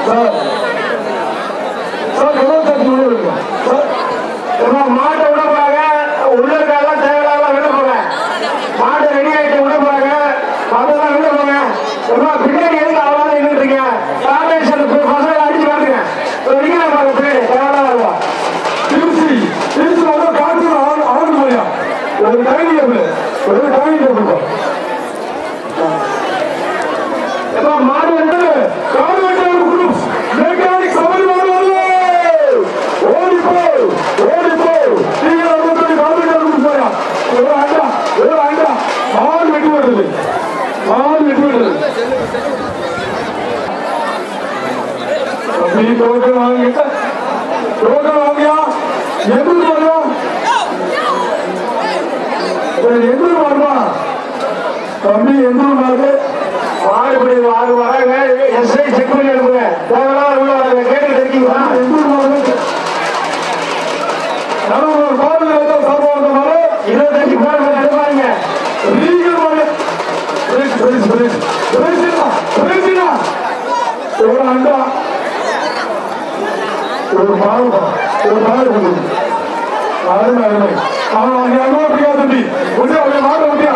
Sir sir எவ்வளவு sir உள்ள விடுங்க சார் ஏம்மா, மாட்டை விட போறாங்க உள்ள இருக்காலாம் தேவையில்லாம் விட போறாங்க மாட்டை ரெடி ஆயிட்டு விட போறாங்க அதெல்லாம் விட போறாங்க ஏம்மா, பின்னாடி எதுக்கு அவ்வளோ நின்றுட்டு இருக்கீங்க காம்பேஷன் பசங்களை அடிச்சு பாருங்க நிக்கிற பாருங்க பின்னாடி தேவையில்லாம திருச்சி திருச்சி வந்து காற்று ஆறு ஆறு மணியா ஒரு டைனிங் டேபிள் ஒரு டைனிங் டேபிள் ஏம்மா, மாடு வந்து கார் வெட்டார் குரூப் மெக்கானிக் சபரி வருவாங்க ஓடி போ ஓடி போ நீங்க வந்து கார் வெட்டார் குரூப் போயா ஒரு ஆண்டா ஒரு ஆண்டா மாடு வெட்டி வருது மாடு வெட்டி வருது தம்பி டோக்கன் வாங்கிட்ட டோக்கன் வாங்கியா எப்படி வரும் எப்படி வருமா தம்பி எப்படி வருது மாடு இப்படி ஆறு வராங்க எஸ்ஐ செக் பண்ணி அனுப்புங்க தேவையில்லாம உள்ள வராங்க கேட்டுக்கிட்டு இருக்கீங்களா இருபத்தஞ்சு பேர் மேல எடுப்பாங்க ஒரு மாவு ஒரு மாவு அருமை அருமை அவன் அங்கே அங்கே அப்படியா தம்பி ஒன்றியா ஒரு மாடு ஒன்றியா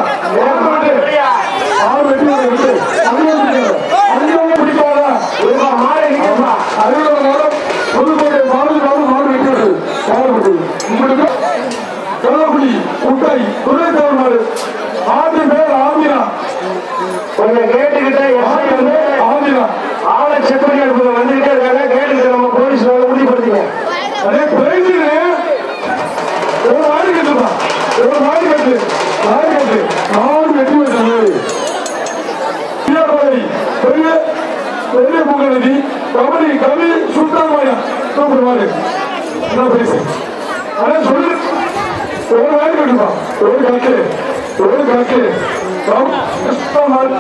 ஆறு வெட்டி விட்டு அங்கே அங்கே பிடிக்காதா ஏம்மா, மாடு நிற்கப்பா அறிவுள்ள மாதம் புதுக்கோட்டை மாவட்டத்தில் மாடு வைக்கிறது மாவட்டம் உங்களுக்கு கள்ளக்குடி குட்டை துணைத்தவர் மாடு ஆண்டு பேர் ஆந்திரா கொஞ்சம் கேட்டுக்கிட்ட எஸ்ஐ ஆண்டு வந்து பேர் ஆந்திரா ஆளை செக் பண்ணி அனுப்புங்க வந்துகிட்டே இருக்காங்க கேட்டுக்கிட்டு நம்ம போலீஸ் வேலை உறுதிப்படுத்திங்க அதே பிரைஸுங்க ஒரு மாடு கட்டுப்பா ஒரு மாடு கட்டு மாடு கட்டு மாடு வெட்டி வச்சது பெரிய பெரிய புகழதி கபடி கவி சுல்தான் மாயா கூப்பிடு மாடு என்ன பேசு அதான் சொல்லு ஒரு மாடு கட்டுப்பா ஒரு கட்டு ஒரு கட்டு சுல்தான் மாடு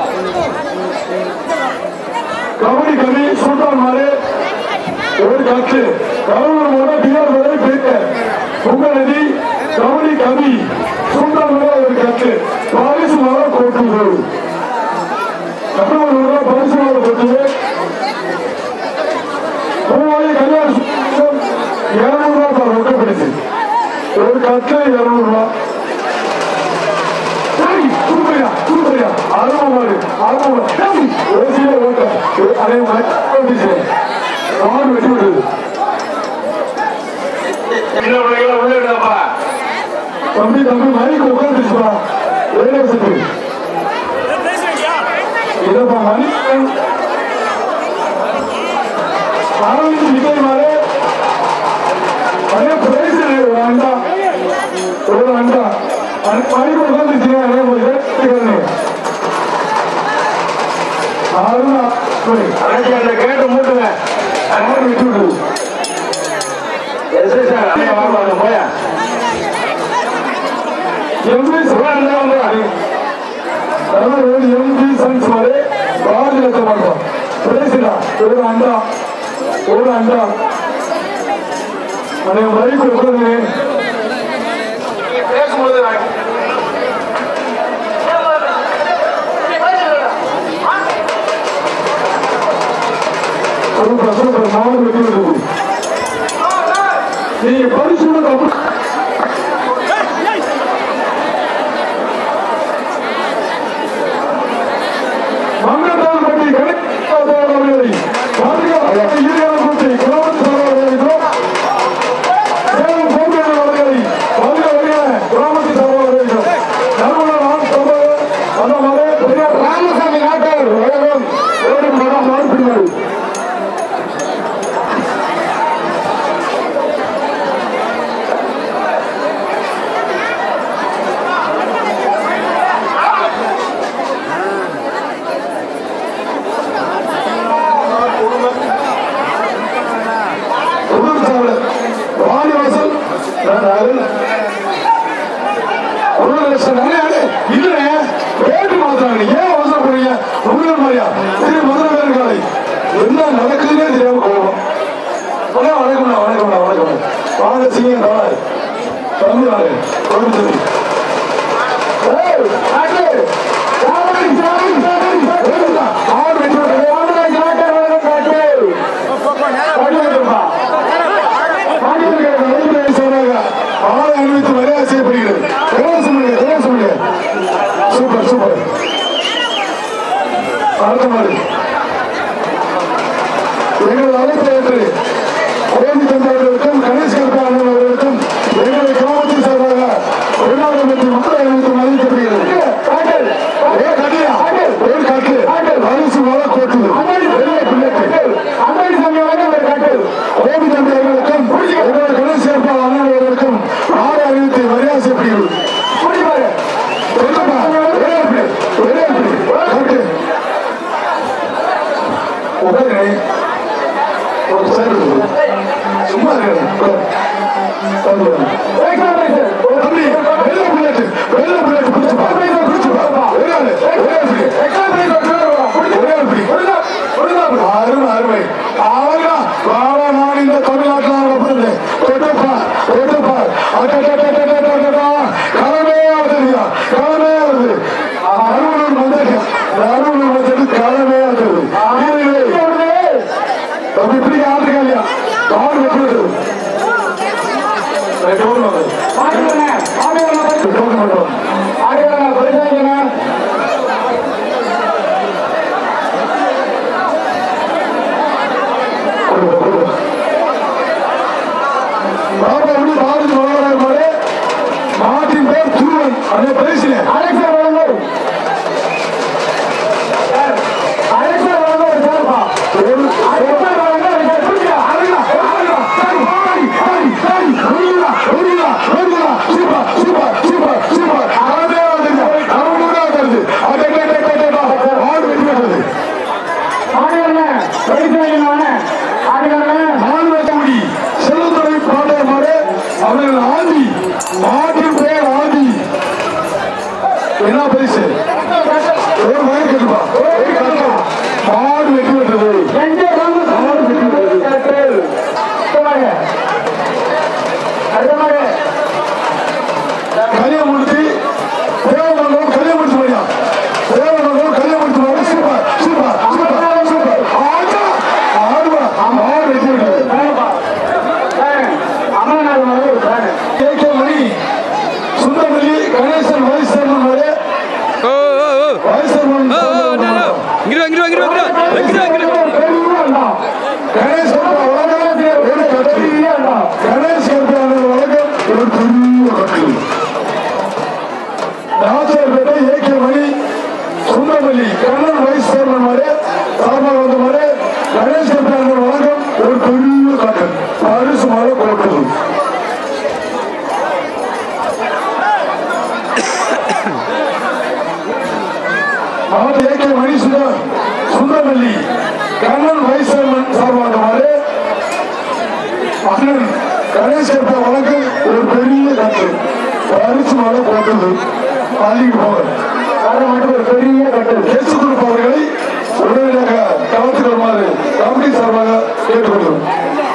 கபடி கவி சுல்தான் மாடு ஒரு காற்று கவர்னர் மூலம் பிஆர் வரை பேக்க புகழதி கவனி கவி சுந்தர் மூலம் ஒரு காற்று பாரிசு மூலம் கோட்டு கவர்னர் மூலம் பரிசு மூலம் கொட்டு பூவாயி கல்யாண சுத்தம் இருநூறு ரூபாய் ரொக்கப்படுச்சு ஒரு காற்று இருநூறு ரூபாய் ஏய், தூக்குறியா, தூக்குறியா? அருமை மாடு, அருமை மாடு. ஏய், ஓசியில ஓட்ட. அதே மாதிரி ஓட்டிச்சு. மாடு வெட்டி விடுது சின்ன பிள்ளைகளை உள்ள விடாப்பா தம்பி தம்பி மைக்கு உட்காந்துச்சுப்பா வேலை வசதி இதப்பா மணி ஆரம்பிச்சு விஜய் மாறு அதே பிரைஸ் ஒரு அண்டா ஒரு அண்டா மணிக்கு உட்காந்துச்சு அதே போய் அருணா சரி அழைச்சி அந்த கேட்டு மூட்டுங்க மாடு வெட்டி விடுது எஸ்ஐ சார் அப்படியே வாங்க போயா எம்பி சிவானந்தா வந்து அதாவது எம்பி சன்ஸ் மாதிரி பாரதி லட்ச மாட்டோம் பேசிடா ஒரு அண்டா ஒரு அண்டா அதே வரைக்கும் உட்காந்து நீங்க பேசும்போது நான் சூப்பர் சூப்பர் மாடு வெட்டி விடுது நீங்க பரிசு தப்பு மங்கத்தால் பட்டி கணக்காதவர்களை பாதுகாப்பு ஈரியான கூட்டி கிராமத்து சகோதரர்களுக்கும் சேலம் கோம்பியன் அவர்களை பாதுகாப்பு கிராமத்து சகோதரர்களுக்கும் நறுமண நான் சகோதரர் அந்த மலை பெரியார் ராமசாமி நாட்டார் உலகம் ஓடி மரம் மாறுபிடிவார் புதுசாவில் வாணிவாசல் ஒரு லட்சம் நிறைய இல்லைண்ணே ரேட்டு மாத்துறாங்க ஏன் அவசரப்படுறீங்க உங்கள் மாதிரியா சரி முதல்ல பேர் காலை என்ன நடக்குதுன்னே தெரியாம போவோம் அண்ணா வணக்கம்ண்ணா வணக்கம்ண்ணா வணக்கம் வாங்க சீங்க நாளை தம்பி வாங்க குழம்பு தம்பி ஏய், ஆட்டு! சாமி, சாமி, சாமி! ஏறுடா. ஆடு வெட்டி விட்டு, ஆடு வெட்டி விட்டு, ஆடு வெட்டி விட்டு. எங்களது அழைப்பை ஏற்று கோபி தந்தவர்களுக்கும் கணேஷ் கருப்பாளன் அவர்களுக்கும் எங்களது கிராமத்தின் சார்பாக கொண்டாடம் பற்றி மக்கள் அனைத்தும் அறிவிக்கப்படுகிறது காட்டல் ஏ கட்டியா ஒரு கட்டு அரிசி மலை கோட்டுது வெள்ளை பிள்ளைக்கு அம்பேடி சாமி வந்து ஒரு காட்டல் கோபி தந்தவர்களுக்கும் எங்களது கணேஷ் கருப்பாளன் அவர்களுக்கும் ஆறு அறிவித்து மரியாதை செய்யப்படுகிறது குடிப்பாரு சொல்லுப்பா ஒரே எப்படி ஒரே எப்படி கட்டு உட்காரு ஒரு சார் சும்மா இருக்கேன் தம்பி வெள்ள புல்லட் வெள்ள புல்லட் பிடிச்சுப்பா பிடிச்சுப்பா ஒரே ஆளு ஒரே எப்படி ஒரே எப்படி அருமை அருமை ஆகா வாழ நான் இந்த தமிழ்நாட்டில் பிறந்தேன் தொட்டுப்பா தொட்டுப்பா அட்டா களமே ஆகுதுயா களமே ஆகுது அறுபது மந்தக்கு அறுபது மந்தக்கு களமே ஆகுது தம்பி இப்படி ஆட்டுக்கா இல்லையா காடு வெட்டுறது ரெண்டு ஊர் வந்து ஆடுவாங்க ஆடுவாங்க டோக்கன் மட்டும் ஆடுவாங்க பரிசாங்க பாபா வந்து பாரதி மனோகரன் மாதிரி மாட்டின் பேர் துருவன் அந்த பேசின அலெக்சா வழங்கு அலெக்சா வழங்கு ஒரு சார்பா அலெக்சா வழங்கு ஒரு சார் புரியுதா ஆடுவாங்க பரிசாங்க ஆடுவாங்க என்ன பரிசு ஒரு மணி கட்டுப்பா மாடு வெட்டி விட்டது ரெண்டு ரவுண்டு காட்டல் அடுத்தமாக அடுத்தமாக கல்யாணம் முடிச்சு தேவமங்கலம் கல்யாணம் முடிச்சு போயா தேவமங்கலம் கல்யாணம் முடிச்சு போயா சூப்பர் சூப்பர் சூப்பர் சூப்பர் ஆடா ஆடுவா ஆடு வெட்டி விட்டது அமரநாத் வந்து ஒரு plan K K Mani Sundaramalli Ganesan vice chairman வரை ஓ ஓ ஓ வைஸ் சேர்மன் ஓ ஓ நோ நோ இங்கிட்டு வா இங்கிட்டு வா இங்கிட்டு வா இங்கிட்டு வா இங்கிட்டு வா கணேஷ் வழக்கம் ஒரு கட்சி கணேஷ் கருப்பாளர் வழக்கம் ஒரு பெரிய கட்சி ராஜாபேட்டை ஏ கே மணி சுந்தரமல்லி கண்ணன் வைஸ் சேர்மன் வரை சார்பாக வந்த வரை கணேஷ் கருப்பாளர் வழக்கம் ஒரு பெரிய கட்டு பரிசு மழை கொடுத்தது அவர் ஏ கே மணி சுந்தர் சுந்தரமல்லி கண்ணன் வைஸ் சேர்மன் சார்பாக வரை அண்ணன் கணேஷ் கருப்பா வழக்கு ஒரு பெரிய கட்டு பரிசு மழை கொடுத்தது பள்ளிக்கு போக அது மட்டும் ஒரு பெரிய கட்டல் கேசு கொடுப்பவர்களை உடனடியாக கலந்து கொள்ளுமாறு கமிட்டி சார்பாக கேட்டுக்கொள்கிறோம்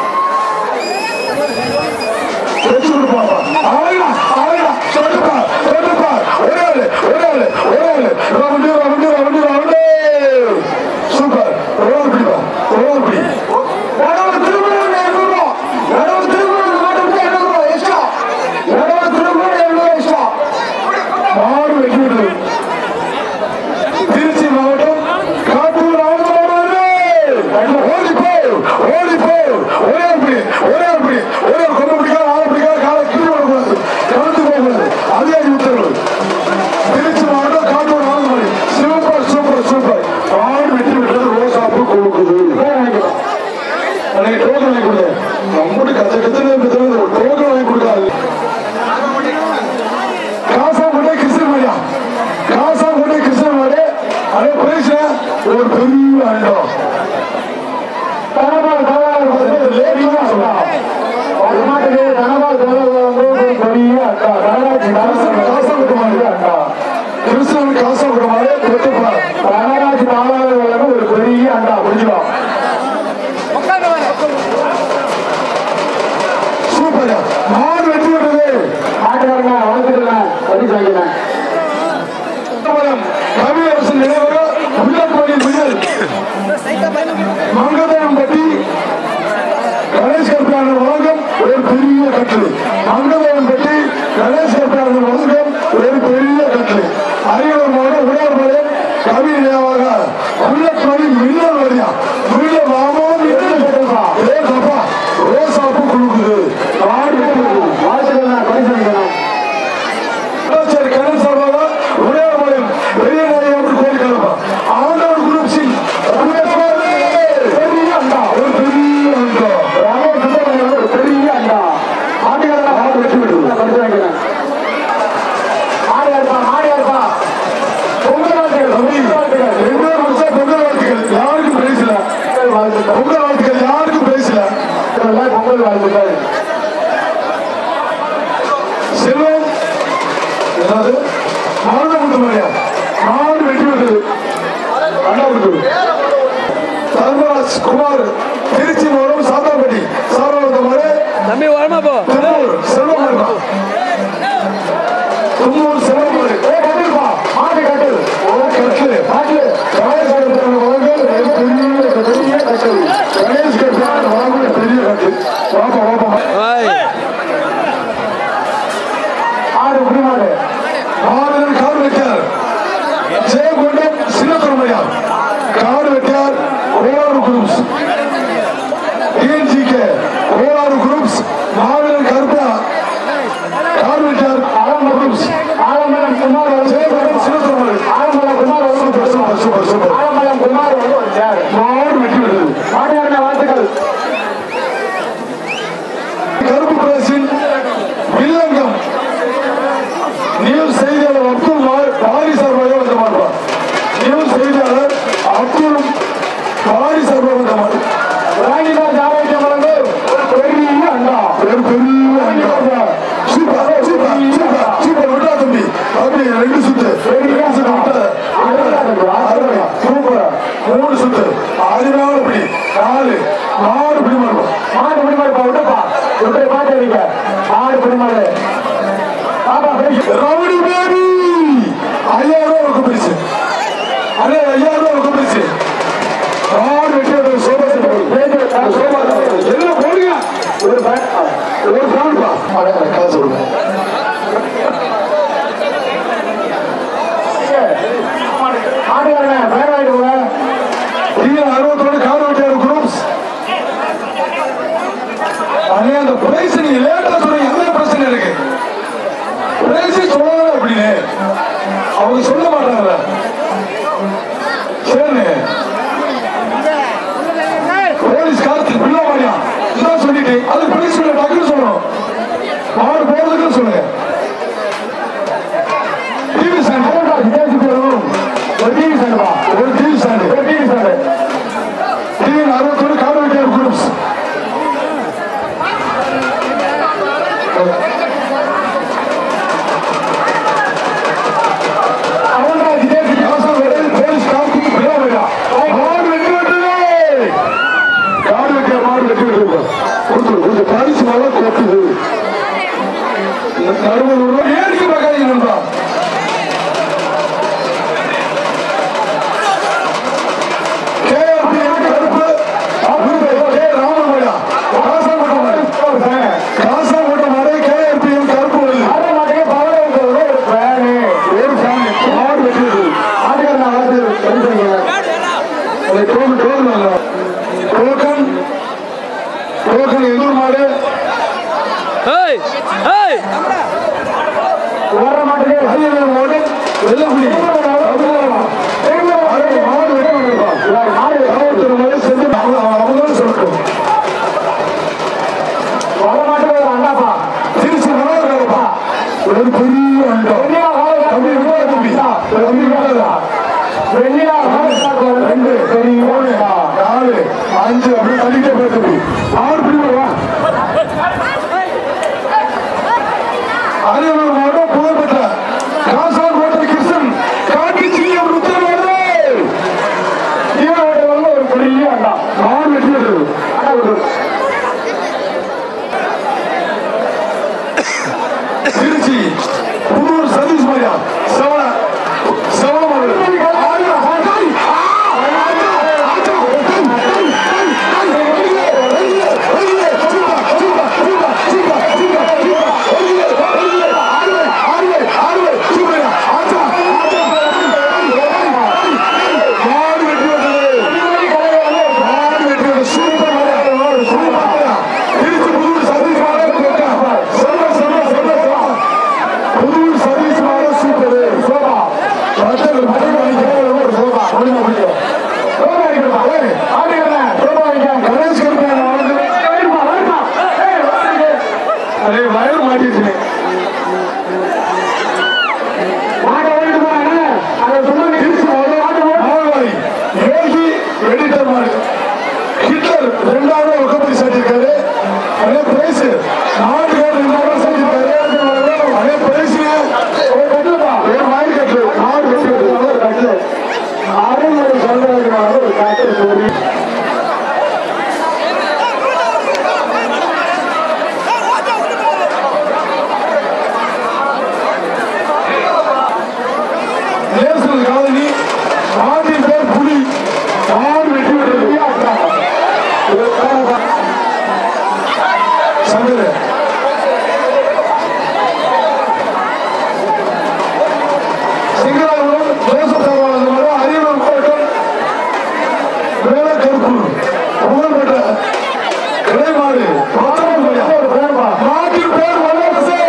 கேசு கொடுப்பாப்பா ஆளுடா ஆளுடா சொல்லுப்பா சொல்லுப்பா ஒரே ஆளு ஒரே ஆளு ஒரே ஆளு round round round round super ஒரு ஆள் பிடிப்பா ஒரு ஆள் பிடி நடுவு திருமணம் எழுநூறு நடுவு திருமணம் நாட்டுக்கு எழுநூறு எக்ஸ்ட்ரா நடுவு திருமணம் எழுநூறு எக்ஸ்ட்ரா மாடு வெட்டி விடுது திருச்சி மாவட்டம் காட்டூர் ராமநாதபுரம் ஓடி போ ஓடி போ ஒரே ஒரு பிடி ஒரே ஒரு பிடி ஒரே ஒரு கொம்பு பிடிக்காத ஆளை பிடிக்காத காலை கீழே விடக்கூடாது கலந்து போகக்கூடாது அதே உத்தரவு திருச்சி மாவட்டம் Kattur Ramanathapuram super super super ஆடு வெட்டி விட்டது ரோசாப்பு கொடுக்குது அன்னைக்கு டோக்கன் வாங்கி கொடுங்க நம்மளுக்கு கத்த கத்து டோக்கன் வாங்கி கொடுக்காது காசாங்குடி கிருஷ்ணமாரியா காசாங்குடி கிருஷ்ணமாரி அதே பிரைஸ் ஒரு பெரிய அண்டம் தனபால் தலைவர் வந்து லேடியா சொல்லலாம் தமிழ்நாட்டுக்கு தனபால் தலைவர் வந்து ஒரு பெரிய அக்கா தனராஜ் காசாங்குடி அக்கா கிருஷ்ணன் காசாங்குடி தொட்டுப்பா தனராஜ் தலைவர் வந்து ஒரு பெரிய அண்டா புரிஞ்சுக்கலாம் சூப்பர் மாடு வெட்டி விட்டது ஆட்டுக்காரங்க வளர்த்துக்கலாம் பதிவு செய்யலாம் கவியரசன் நினைவக உள்ளப்படி மின்னல் மங்கதனம் பட்டி கணேஷ் கற்பான வழங்கம் ஒரு பெரிய கட்டு மங்கதனம் பட்டி கணேஷ் கற்பான வழங்கம் ஒரு பெரிய கட்டு அரியலூர் மாவட்டம் உடையார்பாளையம் கவி நினைவாக உள்ளப்படி மின்னல் வரியா மின்னல் வாமோ மின்னல் வாழ்த்துக்கள் பொங்கல் வாழ்த்துக்கள் யாருக்கும் பேசல எல்லாம் பொங்கல் வாழ்த்துக்கள் செல்வம் என்னது மாடு முட்டு மாதிரியா மாடு வெட்டி விட்டது அண்ணா விட்டு தர்மராஜ் குமார் திருச்சி மாவட்டம் சாத்தாம்பட்டி சாரவந்த மாதிரி தம்பி வரமா போ தும்மூர் செல்வம் தும்மூர் செல்வம் ஏ கட்டிருப்பா மாட்டு கட்டு கட்டு மாட்டு கணேஷ் கட்டு வழங்கல் பெரிய பெரிய கட்டு கணேஷ் கட்டு வழங்கல் பெரிய கட்டு வாப்பா வாப்பா ஹாய் ஆடு குடிமாடு மாவீரன் காடு வெட்டியார் ஜெயகொண்டம் சின்னத்தரமையார் காடு வெட்டியார் கோளாறு குரூப்ஸ் டிஎன்ஜிகே கோளாறு குரூப்ஸ் மாவீரன் கருப்பா காடு வெட்டியார் ஆலம்பரம் குரூப்ஸ் ஆலமலம் குமார் வந்து ஜெயகொண்டம் சின்னத்தரமை ஆலமலம் குமார் வந்து சூப்பர் சூப்பர் சூப்பர் சூப்பர் ஆலமலம் குமார் வந்து வந்தார் மாடு வெட்டி விடுது மாட்டுக்காரன வாழ்த்துக்கள் கருப்பு பிரசின் வில்லங்கம் நியூஸ் செய்தியாளர் அப்துல் மார் பாரி சார்பாக வந்த மாட்டார் நியூஸ் செய்தியாளர் அப்துல் பாரி சார்பாக வந்த மாட்டார் ராணிதாஸ் ஆரோக்கியம் வழங்கு ஒரு பெரிய அண்டா பெரும் பெரிய அண்டா. சூப்பர் சூப்பர் சூப்பர் சூப்பர் விட்டா தம்பி தம்பி ரெண்டு சுத்து ரெண்டு சுத்து விட்டாத. அருமை. சூப்பர் மூணு சுத்து அருமையான பிடி நாலு நாலு பிடி மாறும் மாடு குடிமாடு பா விட்டுப்பா விட்டு பாட்டு வைக்க மாடு குடிமாடு பாப்பா பேசு ரவுடி பேபி ஐயாயிரம் ரூபாய் ரொக்க பிரிச்சு அண்ணே ஐயாயிரம் ரூபாய் ரொக்க பிரிச்சு ஆறு வெட்டி ஒரு சோபா செட் சோபா எல்லாம் போடுங்க ஒரு பே- ஒரு ஃபேன்ப்பா காசு கொடுங்க மாட்டுக்காரன பேர் வாங்கிட்டு போங்க டிஎன் அறுபத்தோடு கார் வெட்டியார் குரூப்ஸ் அண்ணே அந்த பிரைஸ் நீங்க லேட்டா சொல்றீங்க என்ன பிரச்சனை இருக்கு பிரைஸ் சொல்லணும் அப்படின்னு அவங்க சொல்ல மாட்டாங்கல்ல சரிண்ணே போலீஸ் கார்த்திக் பிள்ளை மாதிரியா இதான் சொல்லிட்டு அது பிரைஸ் சொல்ல டக்குன்னு சொல்லணும் மாடு போறதுக்குன்னு சொல்லுங்க டிவி ஸ்டாண்ட் ஒரு டிவி சாண்டுப்பா ஒரு டிவி ஸ்டாண்ட் ஒரு டிவி சாண்டு டிவி அறுபத்தோடு கார் வெட்டியார் குரூப்ஸ் அவன்தான் விஜய் காசம் வெட்டி போலீஸ் கார்த்திக் பிள்ளை மாதிரியா மாடு வெட்டி விட்டது காடு வெட்டிய மாடு வெட்டி விட்டு கொடுத்துரு கொடுத்து பரிசு மேல கொட்டுது அறுபது ரூபாய் ஏடிக்கு பார்க்காதீங்க நண்பா கேஆர்பி கருப்பு அபூர்வ கே ராமமலையா காசாங்கோட்டை மாடு காசாங்கோட்டை மாடு கேஆர்பி கருப்பு வருது ஆட மாட்டேங்க பவர் இருக்கிறது ஒரு ஃபேனு ஒரு ஃபேன் மாடு வெட்டி விடுது மாட்டுக்காரன வாழ்த்து தெரிஞ்சுங்க அதை டோக்கன் டோக்கன் வாங்க. டோக்கன் டோக்கன் எந்தூர் மாடு ஹேய் ஹேய் வர்ற மாட்டுக்கு ஐயர் மாடு வெள்ளப்புலி அரை மாடு வெட்டி விடுப்பா ராவத்தூர் மாடு செஞ்சு அவங்க அவங்க சொல்லட்டும் வர மாட்டுக்கு ஒரு அண்டாப்பா திருச்சி மனோகரப்பா ஒரு பெரிய அண்டம் வெண்ணிலா தம்பி விடாத தம்பி தம்பி விடாதா வெண்ணிலா ரெண்டு சரி மூணு நாலு அஞ்சு அப்படியே தள்ளிட்டே போய் தம்பி ஆறு பிடி வா அரியலூர் மாவட்டம் புகழ்பெற்ற காசார் கோட்டை கிருஷ்ணன் காட்டி சிங்கம் ருத்ரமாடு ஈரோடு வந்து ஒரு பெரிய அண்டா ஆறு வெற்றி பெற்றது அண்டா விடு திருச்சி புதூர் சதீஷ் மாரியா செவன செவன மாடு மாடு வெற்றி பெற்றது மாடு வெற்றி பெற்றது சூப்பர் மாடு சூப்பர் திருச்சி புதூர் சதீஷ் மாடு செல்வ செல்வ செல்வ செல்வ அதே பேசு நாடு கேட்டு ரெண்டாயிரம் செஞ்சிருக்காரு அதே பேசுங்க ஒரு கட்டுப்பா ஒரு வாய் கட்டு நாடு கட்டு ஒரு கட்டு அருள்மொழி சொல்றதுனால ஒரு கட்டு சொல்லி நேசல் காலனி நாட்டின் பேர் புலி நாடு வெட்டி விடுறது சங்கர் சிங்களாபுரம் ஜோசப் சர்வானந்த மடம் அரியலூர் கோட்டம் மேலக்கருப்பூர் புகழ்பெற்ற இளைமாறு நாட்டின் பேர் வல்லரசே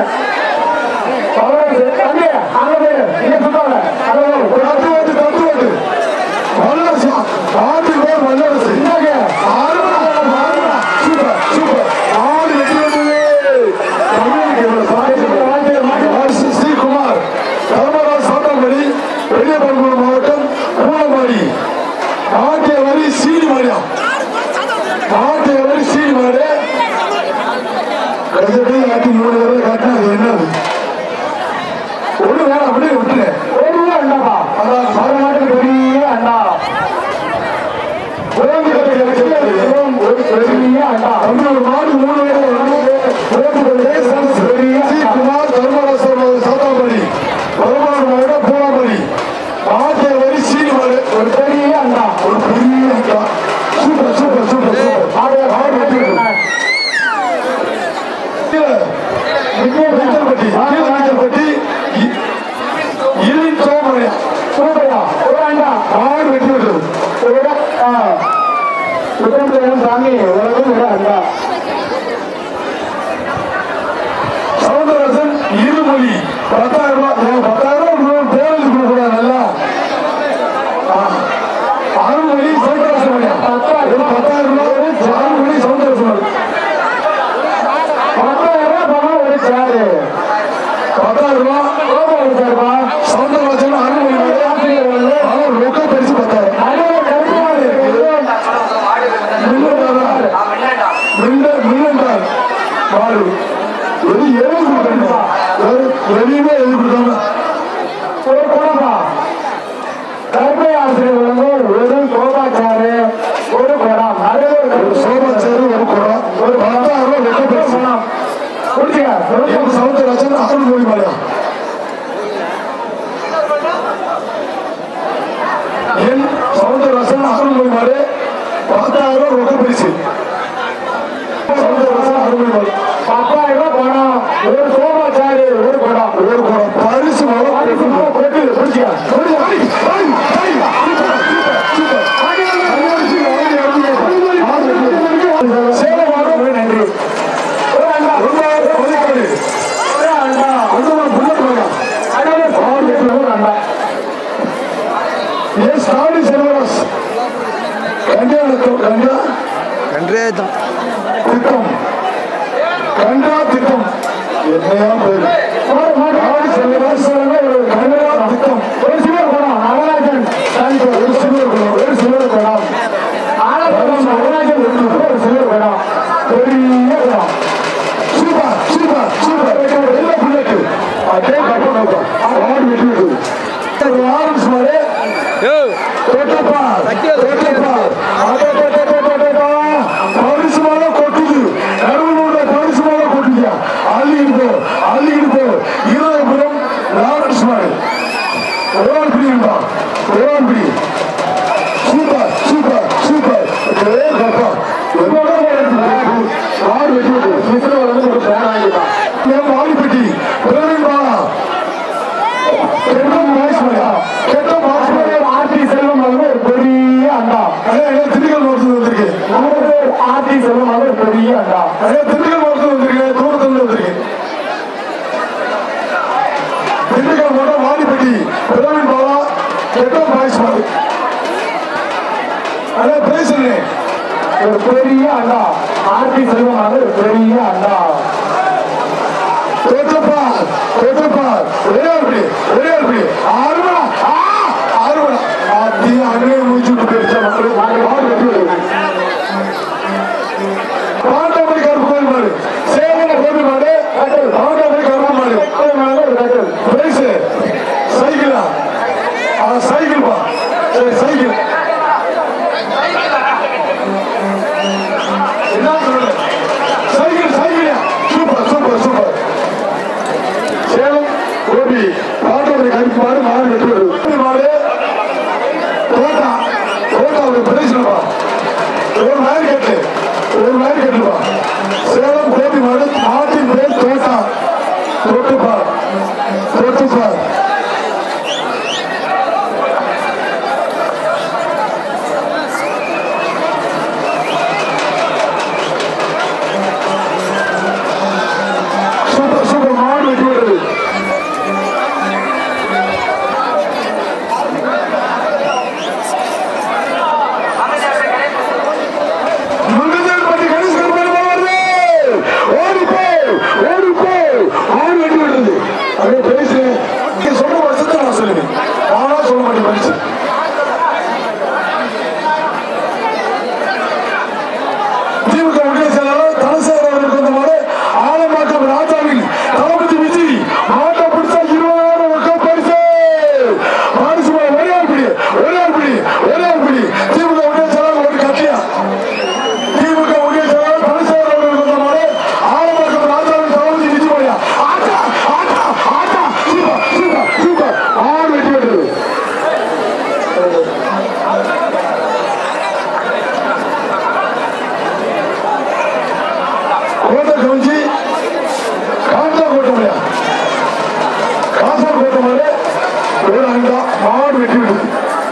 தத்துவத்து தத்துவத்து வல்லரசு நாட்டின் பேர் வல்லரசு ஆறுமணா, ஆறுமணா. சூப்பர் சூப்பர் நாடு வெற்றி பெற்றது. தமிழுக்கு இவ்வளவு சாதனை. ஆர். சி. ஸ்ரீகுமார் தர்மராஜ் சாத்தான்குடி பெரிய பரம்பூர் மாவட்டம் பூனமாடி நாட்டிய வரி சீனி மாடியா நாட்டிய வரி சீனி மாடு கஜட்டி காட்டி மூணு தடவை காட்டினா அது என்னது ஒண்ணு வேணாம் அப்படியே விட்டுரு பெரிய அண்டாப்பா அதான் தமிழ்நாட்டுக்கு பெரிய அண்டா குழந்தை கட்டி எனக்கு ஒரு பெரிய அண்டா தமிழ் நாடு மூணு குமார் தர்மராசர் சாத்தாபடி வருமான மாவட்டம் பூனாபடி நாட்டிய வரி சீனி மாடு ஒரு பெரிய அண்டா ஒரு பெரிய அக்கா. சூப்பர் சூப்பர் சூப்பர் சூப்பர் ஆடு ஆடு வெட்டி கீழே நீச்சல்பட்டி கீழே நீச்சல்பட்டி இ- இலின் சோமரையா சூப்பரா ஒரு அண்டா ஆடு வெட்டி விட்டது ஒரு ஆ சுப்பிரமணியம் சாமி உலகம் ஒரு அண்டா சவுந்தரராஜன் இருமொழி பத்தாயிரம் ரூபாய் ஏன் பத்தாயிரம் ரூபாய் பேருந்து கொடுக்கூடாது நல்லா ஆ. அருள்மொழி சவுந்தரராஜன் மணியா? ஒரு பத்தாயிரம் ரூபாய் அருள்மொழி சவுந்தரராஜன் மணி. பத்தாயிரம் ரூபாய் பணம் ஒரு சேரு பத்தாயிரம் ரூபாய் கோபம் ஒரு சேருப்பா சவுந்தரராஜன் அருள்மொழி மணி. அவன் ரொக்க பரிசு பத்தாயிரம் அதுவே கருப்பாடு மில்லண்டார் மில்லர் மில்லண்டார் மாடு எது எழுதி கொடுக்கணுமா எதையுமே எழுதி கொடுக்காம ஒரு குடம்பா கருப்பை ஆசிரியர் வழங்கும் ஒரு சோபாச்சாரு ஒரு குடம் அதுவே ஒரு ஒரு சோபா சேரு ஒரு குடம் ஒரு பத்தாயிரம் ரூபாய் ரொக்க பரிசு குடம் குடிச்சுக்க என் சவுந்தரராஜன் அருள்மொழி மாடியா என் சவுந்தரராஜன் அருள்மொழி மாடு பத்தாயிரம் ரூபாய் ரொக்க பரிசு சவுந்தரராஜன் அருள்மொழி மாடு பத்தாயிரம் ரூபாய் பணம் ஒரு சோபாச்சாரு ஒரு குடம் ஒரு குடம் பரிசு மூலம் அதுக்கு மேல கொட்டு குடிச்சுக்க சேலம் மாவட்டம் நன்றி ஒரு அண்டா ஒதுக்காடு ஒரு அண்டா அந்தமான் புல்லட் மகன் அதுவே சோபாச்சாரு ஒரு அண்டா எஸ் காடி செல்வராஸ் கல்யாணத்தம் கண்டா கன்றே தான் திட்டம் கண்டா திட்டம் என்னையா பேரு ஒரு மாடு காடி செல்வராஸ் கண்டா திட்டம் ஒரு சிலர் குடம் நடராஜன் ஒரு சிறுவர் குலம் ஒரு சிலர் குடம் ஆலப்புரம் நடராஜன் ஒரு சிலர் குடம் பெரிய குடம் சூப்பர் சூப்பர் சூப்பர் எல்லா புல்லட் அதே கப்ப நோக்கம் ஆடு விட்டு விட்டு ஆரம்பிச்சு மாதிரி யோ தொட்டப்பா தொட்டப்பா அதே தொட்ட தொட்ட தொட்டா பரிசு மேல கொட்டுது நடுவுல பரிசு மேல கொட்டுதியா அள்ளிக்கிட்டு போ அள்ளிக்கிட்டு போ இருபுரம் லாரன்ஸ் மாதிரி ஒரு பிடிப்பா ஒரு பிடி சூப்பர் சூப்பர் சூப்பர் ஒரே கப்பா ஆடு வெட்டி விட்டு மிஸ்ர வந்து ஒரு பேன் வாங்கிட்டான் என் வாடிப்பட்டி பிரவீன் பாலா கெட்டம் வாய்ஸ் மலையா கெட்டம் வாய்ஸ் மலையா ஆர்டி செல்வம் வந்து ஒரு பெரிய அண்டா அதே திண்டுக்கல் மாவட்டத்தில் வந்திருக்கு நமக்கு ஆர்டி செல்வம் வந்து ஒரு பெரிய அண்டா அதே திண்டுக்கல் மாவட்டத்தில் வந்திருக்கு தூரத்தில் வந்திருக்கு திண்டுக்கல் மாவட்டம் வாடிப்பட்டி பிரவீன் பாலா கெட்டம் வாய்ஸ் மலை அதே பேசுறேன் ஒரு பெரிய அண்டா ஆர்டி செல்வம் வந்து ஒரு பெரிய அண்டா தோற்றப்பா தோற்றப்பா ஒரே ஒரு பிடி ஒரே ஒரு பிடி ஆறுமணா ஆ ஆறுமணா அப்படி அங்கே மூச்சு விட்டு போயிடுச்சா மக்களுக்கு பாட்டு வெட்டி விடு பாண்டவரி கருப்பு கோட்டை கவிஞ்சி காந்தா கோட்டை மாதிரியா காசர் கோட்டை மாதிரி ஒரு அண்டா மாடு வெட்டி விடுது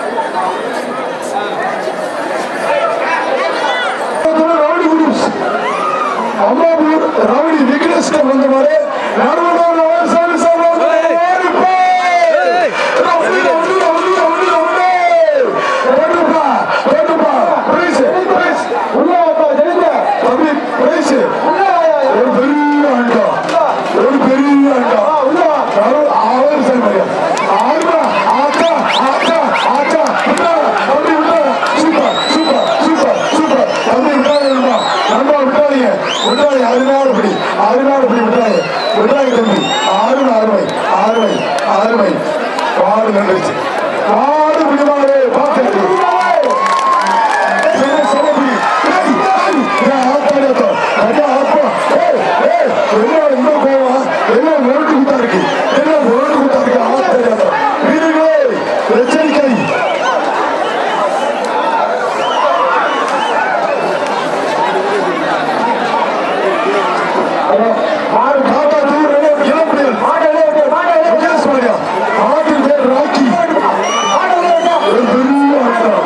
rowdy groups Ammapur rowdy Vignesh வந்த மாதிரி நர்மதா நவாஸ் சாமி சார் வந்து ஓடி போய். Rowdy, rowdy, rowdy, rowdy, rowdy. ஓடுப்பா, ஓடுப்பா. Prize, prize. உள்ள வாப்பா, ஜெயிங்க. தம்பி, பிரைஸ். ஒரு பெரிய அண்டா. ஒரு பெரிய அண்டா. நடு- ஆறு சாமி மாதிரியா. ஆறுமா, ஆச்சா, ஆச்சா, ஆச்சா. விட்டாங்க, தம்பி விட்டாங்க. Super, super, super, super. தம்பி விட்டாங்க, நண்பா. நண்பா விட்டாதீங்க. விட்டாதீங்க. அருமையான பிடி. அருமையான பிடி விட்டாங்க. விட்டாங்க தம்பி. ஆறுமை, ஆறுமை, ஆறுமை, ஆறுமை. மாடு நின்றுச்சு. மாடு பிடிமாடு. பார்த்து. சரி, சரி, பிடி. ஏய், ஏய், ஏய், ஆத்தாடி ஆத்தா. அடியா, ஆப்பா. ஏய், ஏய், என்ன இந்த கோவம்? என்ன முரட்டு குத்தா இருக்கு? என்ன முரட்டு குத்தா இருக்கு? ஆத்தாடி ஆத்தா. வீரர்களே, எச்சரிக்கை மாடு காட்டா தூர் இளம்புயல் விஜயஸ் மாரியா மாட்டின் பேர் ராக்கி ஒரு பெரிய ஆட்டம்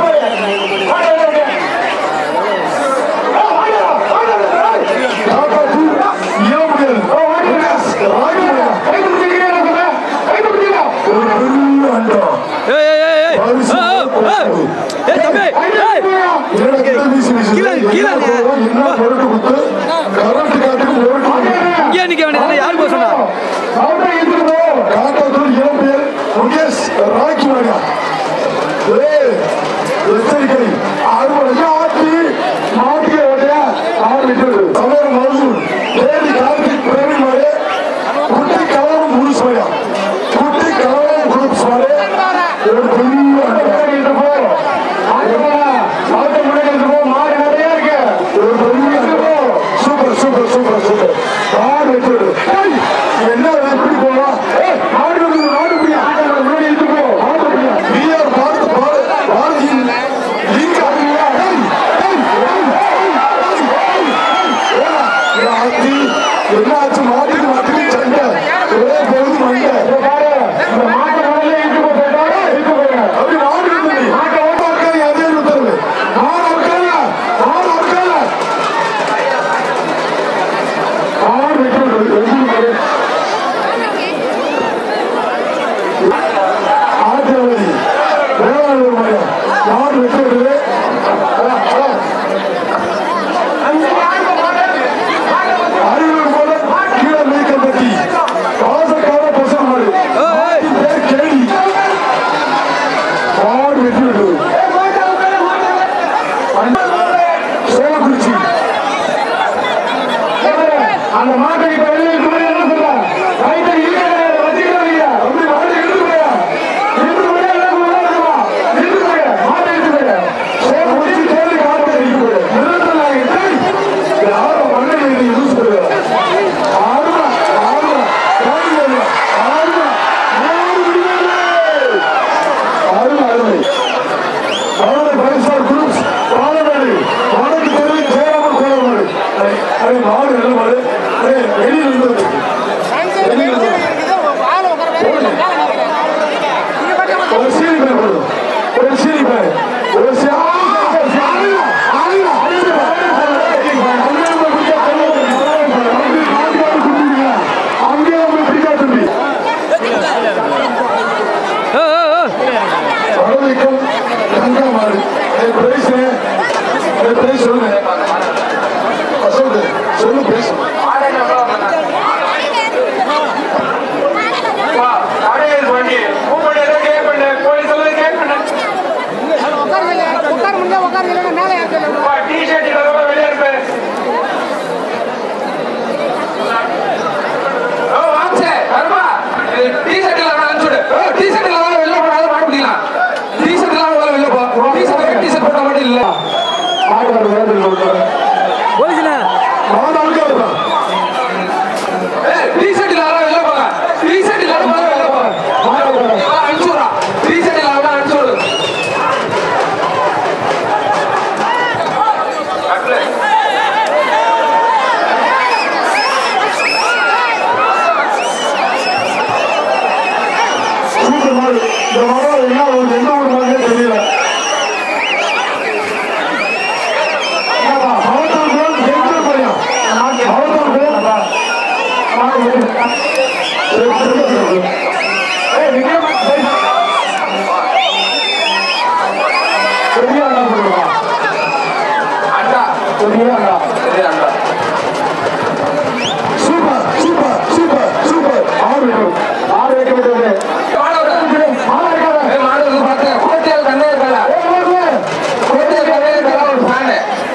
காட்டா தூர் இளம்புயல் விஜயஸ் ராக்கி மாரியா ஒரு பெரிய ஆட்டம் ஏய் ஏய் ஏய் ஏய் ஆ, ஆ, ஆ. ஏய் தம்பி ஏய் என்னடா கிட்ட வீசி வீசி கீழே, கீழே என்ன இருங்க. கோவம்? என்ன முரட்டு குத்து கரண்ட் காட்டுக்கு முரட்டு குத்து இங்கே நிக்க வேண்டியது யார் போக சொன்னா காட்டாத்தூர் இளம்பெயர் முகேஷ் ராக்கி மாரியா ஏய், எச்சரிக்கை அறுவடை ஆட்சி மாட்டிய உடைய ஆறு விட்டு சமையல் மருசூர் தேடி கார்த்திக் பிரவீன் மாரே குட்டி கலவரம் குருஸ் மாரியா குட்டி கலவரம் குருஸ் மாரே ஒரு பெரிய அண்டை. ஒரு பெரிய அண்டை. சூப்பர் சூப்பர் சூப்பர் சூப்பர் மாடு வெற்றி விடு. ஏய், என்ன எப்படி போவா ஏய், மாடு வந்து மாடு புரியா முன்னாடி இழுத்து போ மாடு புரியா நீயார் பார்த்து பாரு பாரதியின் லிங்க் அறியா ஏய் ஏய் ஏய் ஏய் ஏய் ஏய் ஏடா, ஏடா, ஆச்சி, என்ன ஆச்சு மாட்டுக்கு மாட்டுக்கு சண்டை ஒரே பொழுது மண்டை அப்படி மாடு இருந்தது மாட்டை ஓட்ட உட்காரு அதே உத்தரவு மாடு உட்காரு மாடு உட்காரு மாடு வெற்றி விடு. வெற்றி விடு. ஆத்திரவதி வேளாண் மரியா யார் வெற்றி அறிவுறு போல கீழே மேய்க்கப்பட்டி வாசக்கார பசங்க மாடு ஏய், ஏய். பேர் கேடி மாடு வெற்றி விடு சோழக்குறிச்சி அந்த மாட்டை இப்ப வெளியே இழுத்து போய் என்ன சொல்ற ரைட்டை இழுக்க வச்சுக்கிறீங்க அப்படி மாடு இழுத்து போயா இழுத்து போய் எல்லாம் உள்ள இருக்குமா இழுத்து போய் மாட்டை இழுத்து போய் சோழக்குறிச்சி கேடி காட்டு அடிக்க போயா நிறுத்தலாங்க டேய் யாரும் மண்ணை எழுதி யூஸ் பண்ணுவா ஆடுமா ஆடுமா கேடி வருவா ஆடுமா மாடு விடுவாரு அருமை அருமை அவருடைய பரிசார் குரூப்ஸ் பாலநாடு வடக்கு தெரு ஜெயராமன் கோலமாடு அதே மாடு நல்ல மாடு அதே வெளியில் இருந்தது வெளியில் இருந்தது ஒரு சீனி பேர் போடும் ஒரு சீனி பேர் ஒரு சீ- ஆ, ஆளுங்க, ஆளுங்க, ஆளுங்க. அங்கேயே போய் பிடிக்க சொல்லுங்க. அங்கேயே மாட்டு மாடு குடிக்கிறீங்க. அங்கேயே போய் பிடிக்க தம்பி ஏய், ஏய், ஏய். பரவிக்கும் கங்கா மாடு என் பிரைஸ் என் பிரைஸ் சொல்லுங்க அசோக் சொல்லு பிரைஸ் உட்கார முடிஞ்சா உட்காருங்க இல்லைன்னா மேலே ஏற்கல மாடு வேண்டில் கொடுத்தாரு போலீஸ்ண்ணே மாடு அங்கே இருக்கா ஏய், விக்ரம், சரி. பெரிய அண்ணா கொடுங்க. அண்டா பெரிய அண்ணா. பெரிய அண்டா சூப்பர் சூப்பர் சூப்பர் சூப்பர் ஆறு விட்டு. ஆறு வைக்க விட்டது. மாடு ஆறு இருக்காதா? மாடு பார்த்து கோட்டையால் கண்ணே இருக்கல ஏய், ஏய், ஏய். கோட்டையால் கண்ணே இருக்கல ஒரு ஃபேனு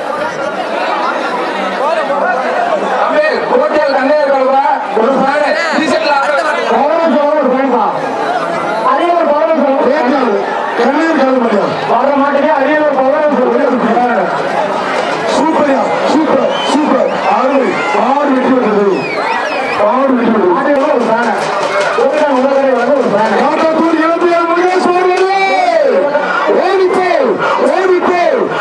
தம்பி கோட்டையால் கண்ணே இருக்கலப்பா ஒரு ஃபேனு டிஷர்ட்ல பவனம் சொல்ல ஒரு பையன்பா. அரியலூர் பவனம் சொல்ல ஒரு பையன். கேட்காது கண்ணீர் கால முடியாது வர மாட்டேங்க அரியலூர் பவனம் சொல்ல ஒரு பையன். சூப்பர்யா சூப்பர் சூப்பர் அருமை ஆறு வெற்றி பெற்றது ஆறு வெற்றி பெற்றது ஆரியலூர் ஒரு ஃபேனு. ஓடினா முதல்வரை வந்து ஒரு ஃபேனு. காட்டாத்தூர் இளம்பியார் முருகேஷ் அவர்களே ஓடிப்போ ஓடிப்போ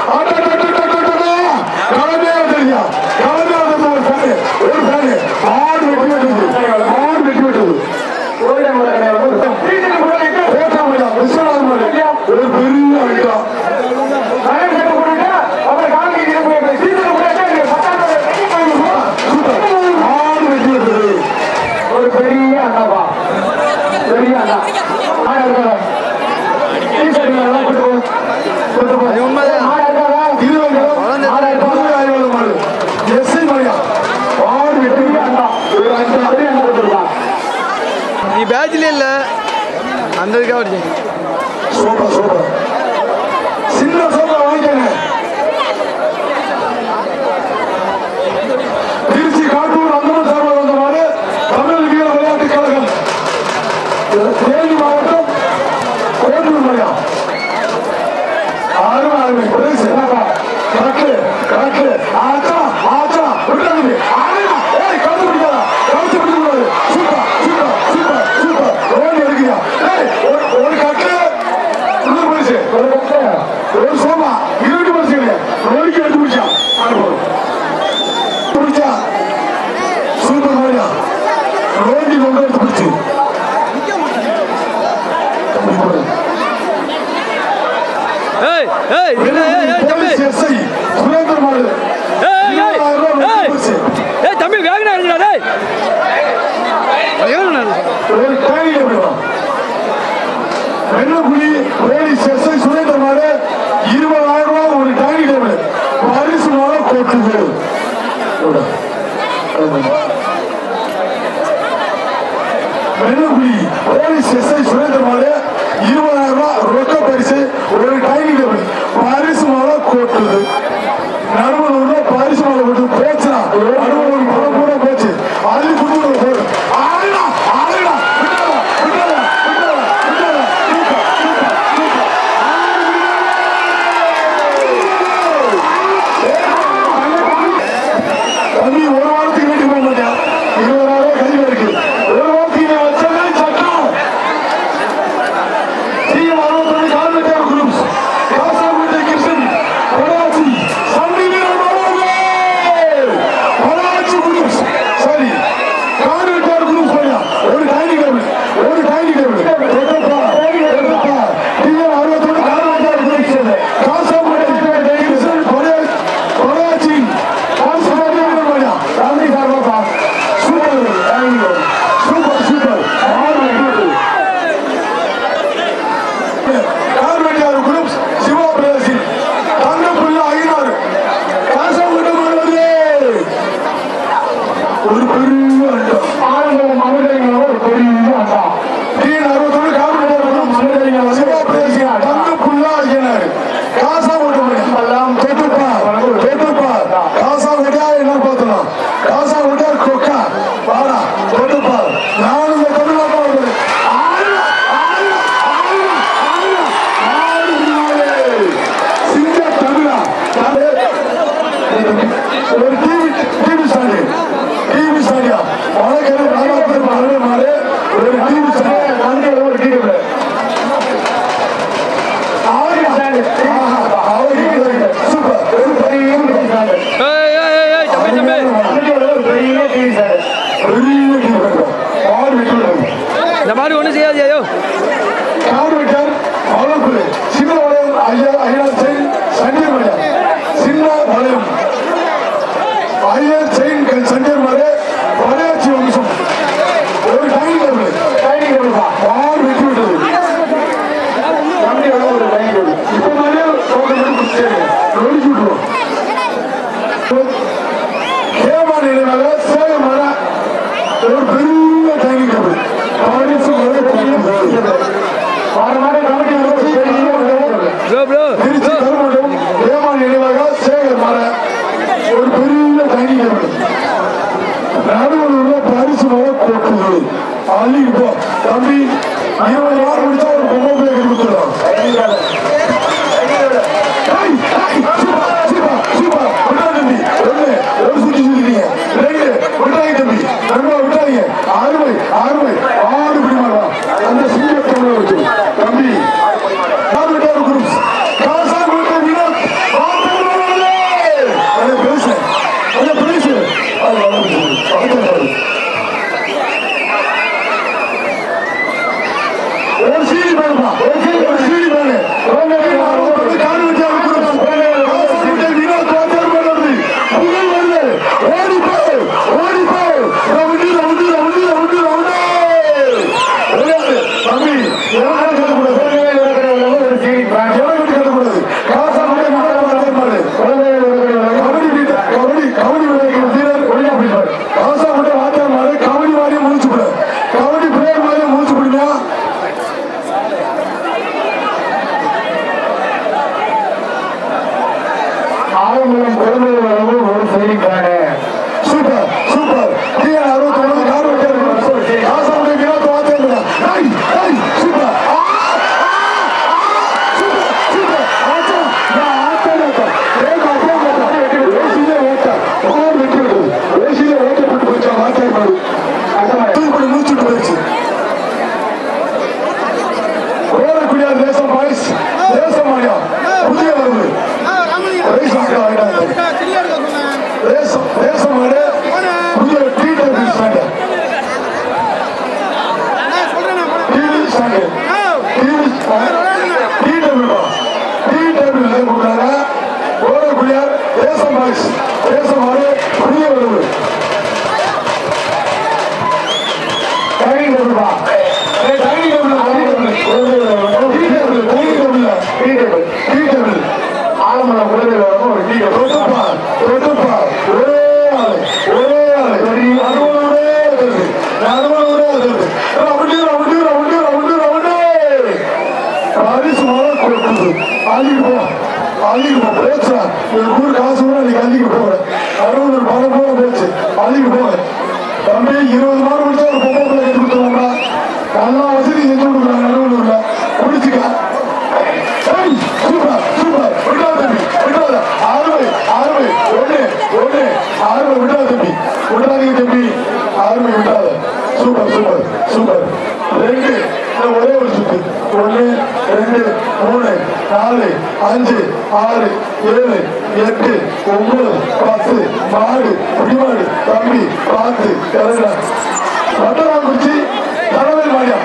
கலமையா தெரியா கலமையா ஒரு ஃபேனு ஒரு ஃபேனு ஆறு வெற்றி பெற்றது ஆறு வெற்றி பெற்றது ஓடினா முதல்வரை வந்து ஒரு ஃபேனு. டீச்சர் கூட நிக்க. கோட்டாமையா விஸ்வநாதன் மாதிரி ஒரு பெரிய ஐட்டா நகர் சட்டை போட்டுட்டு, அப்புறம் காலைக்கு இது போய் டீச்சர் கூட நிக்க. நீங்க பத்தாம் தேதி வெளியே போயிடணும். சூப்பர் ஆறு வெற்றி பெற்றது ஒரு பெரிய அண்ணாப்பா பெரிய அண்ணா ஆனா இருக்காதா டீச்சர் எல்லாம் கூட்டு போ கூட்டு போ ஆனா இருக்காதா திருவங்கலம் ஆனா இருக்காதா புதுவை ஆய்வாளர் மாடு எஸ்ஐ மரியா ஆறு வெற்றி பெரிய அண்ணா ஒரு அஞ்சு பெரிய அண்ணா கொடுத்துருக்கான் நீ பேட்ச்ல இல்ல அந்த இதுக்காக அடிச்சேன் சூப்பர் சூப்பர் சின்ன சோப்பா வாங்கிக்கங்க திருச்சி காட்டூர் அந்தமன் சார்பாக வந்த மாடு தமிழ் வீர விளையாட்டுக் கழகம் தேனி மாவட்டம் கோட்டூர் மலையா அருமை அருமை பிரைஸ் கரெக்ட் கரெக்ட் ஆச்சா ஆச்சா விட்டாங்க ஆனா ஏய் கவுத்து பிடிக்காதா கவுத்து பிடிக்க கூடாது சூப்பர் சூப்பர் சூப்பர் சூப்பர் ஓடி எடுக்கிறியா ஏய் ஒரு ஒரு கட்டு இன்னொரு பரிசு ஒரு பத்து ஒரு சோமா இருபது பரிசு இல்லையா ரோடிக்கு எடுத்து பிடிச்சா அனுபவம் பிடிச்சா சூப்பர் மாரியா ரோடி கொண்டு எடுத்து பிடிச்சு ஏய் ஏய் இல்ல ஏய் ஏய் தம்பி போலீஸ் எஸ்ஐ சுரேந்தர் மாடு ஏய் ஏய் இருபதாயிரம் ரூபாய் ஏய் பரிசு. ஏய் தம்பி வேகனா இருடா டேய் ஐயோ நான் ஒரு கேள்வி விடுவோம் வெள்ளப்புலி போலீஸ் எஸ்ஐ சுரேந்தர் மாடு இருபதாயிரம் ரூபாய் ஒரு டைனிங் டேபிள் பரிசு மேல கொட்டுது வெள்ளப்புலி போலீஸ் எஸ்ஐ சுரேந்தர் மாடு இருபதாயிரம் ரூபாய் ரொக்க பரிசு ஒரு டைனிங் டேபிள் பரிசு மேல கொட்டுது நடுவலூர்ல பரிசு மேல கொட்டு போச்சுனா நடுவலூர் பணம் கூட போச்சு அள்ளி குடும்பம் போடு ஆளுடா ஆளுடா விட்டாதா விட்டாதா விட்டாதா விட்டாதா தூக்க தூக்க தூக்க தம்பி ஒரு வாரத்துக்கு வீட்டுக்கு போக மாட்டேன் இருபதாயிரம் கையில் இருக்கு ஒரு வாரத்துக்கு நீ வச்சதே சட்டம் டீம் அறுபத்தொன்று கால்வெட்டியார் குரூப்ஸ் காசாகுட்டை கிருஷ்ணன் பொள்ளாச்சி கேமா நினைவாக சேவை மர ஒரு பெரிய டைனிங் டேபிள் பரிசு ஒரு வார மாதம் கமிட்டி வந்து பெரிய ஒரு ப்ரோ ப்ரோ திருச்சி கருமண்டம் கேமா நினைவாக சேகர் மர ஒரு பெரிய டைனிங் டேபிள் நடுவில் உள்ள பரிசு மர கொட்டுகள் அள்ளிட்டு போ தம்பி இருபது நாள் முடிச்சா ஒரு பொம்மை பிள்ளை கொடுத்துடலாம் ஏய், ஏய், சூப்பர், சூப்பர், சூப்பர். விட்டாதீங்க தம்பி. ஒண்ணு, ஒரு சுத்தி சுத்திட்டீங்க. ரெண்டு, விட்டாதீங்க தம்பி. நண்பா, விட்டாதீங்க. அருமை, அருமை. ஆறு பிடி மாடா. அந்த சிங்கத்தை உள்ள வச்சு. தம்பி, யார் விட்டாரு குரூப்ஸ்? காசான் கொடுத்த வினோத். வாழ்த்துக்கள். அதை பேசு. அதை பேசு. அது வளர்ந்து. வாழ்த்துக்கள். ஒரு சீடி வேணுமா ஒரு சீடி ஒரு சீடி வேணும் வந்து காடு வச்சா வினோத் வாத்தியார் பண்ணுறது புகழ் வருது ஓடி போய் ஓடி போய் round round round round round விளையாடு தம்பி எவனாலும் கட்டக்கூடாது ஒரு சீடி பிராண்ட் எவனும் கட்டக்கூடாது காசா கூட வாத்தியார் மாடு கபடி வீட்டு கபடி கபடி விளையாடுற வீரர் ஒளியா பிடிப்பார் காசா கூட வாத்தியார் மாடு கபடி மாதிரியே முடிச்சு விட கபடி பிளேயர் மாதிரியே முடிச்சு விடுங்க ஆலங்குளம் குழந்தை வளர்வு ஒரு CD brand super super TN அறுபத்தி ஒன்பது கார் வச்சாரு ஆசாமுடைய வினோத் வாத்தியார் ஐய் ஐய் சூப்பர் ஆ, ஆ, ஆ, சூப்பர் சூப்பர் ஆச்சா நான் ஆத்தேன் ஆத்தா ஏக அப்படியே ஆத்தா ஏசியிலே ஓட்ட ஓர் வெற்றி விட்டது ஏசியிலே ஓட்டப்பட்டு போச்சா வாத்தியார் மாடு தூக்கிப்படி முடிச்சுட்டு போயிடுச்சு கோரக்குடியார் தேசம் பாய்ஸ் தேசம் மாடியா புதிய வரவு ரைஸ் ஆட்டா ஆகிட்டாங்க கிளியா இருக்க சொன்னேன் தேசம் தேசம் மாடு புதிய டீ டேபிள் ஸ்டாண்டு சொல்றேன் TV stand TV tea table tea table கொடுக்குறாங்க கோரக்குடியார் தேசம் பாய்ஸ் தேசம் மாடு புதிய வரவு dining table dining table tea table dining table tea table tea table Alangulam குழந்தை வளர்வு ஒரு டீ டேபிள் தொட்டுப்பா தொட்டுப்பா ஒரே ஆளு ஒரே ஆளு அனுபவமே அதிர்வு அனுபவமே அதிர்வு round round round round round பரிசு மழை கொடுக்குது அள்ளிக்கு போ அள்ளிக்கு போ பேச்சா என் ஊர் காசு கூட நீங்க அள்ளிக்கு போக அறுபது பணம் போக பேச்சு அள்ளிக்கு போக தம்பி இருபது மாதம் முடிச்சா ஒரு பொம்மை பிள்ளை கட்டி கொடுத்துருவாங்க நல்லா வசதி செஞ்சு கொடுக்குறாங்க நடுவில் குடிச்சுக்க ஏய், சூப்பர் சூப்பர் விடாத தம்பி விடாத அறுவை அறுவை ஒண்ணு ஒண்ணு அறுவை விடாத தம்பி விடாதீங்க தம்பி அறுவை விடாத சூப்பர் சூப்பர் சூப்பர் ரெண்டு இந்த ஒரே ஒரு சுத்து ஒண்ணு ரெண்டு மூணு நாலு அஞ்சு ஆறு ஏழு எட்டு ஒன்பது பத்து மாடு குடிமாடு தம்பி பார்த்து கரெக்டா வட்டராங்குச்சி தலைமை மாடியா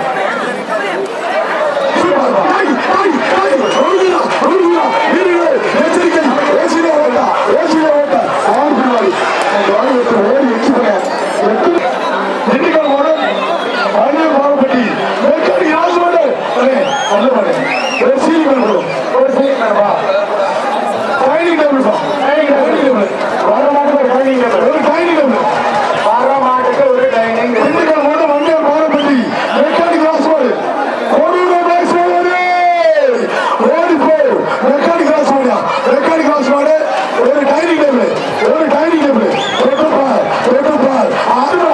வர மாட்டுக்கு ஒரு டைனிங் டேபிள் வர மாட்டுக்கு ஒரு டைனிங் டேபிள் ஒரு டைனிங் டேபிள் ஒரு டைனிங் டேபிள் தொட்டுப்பார் தொட்டுப்பார் ஆறு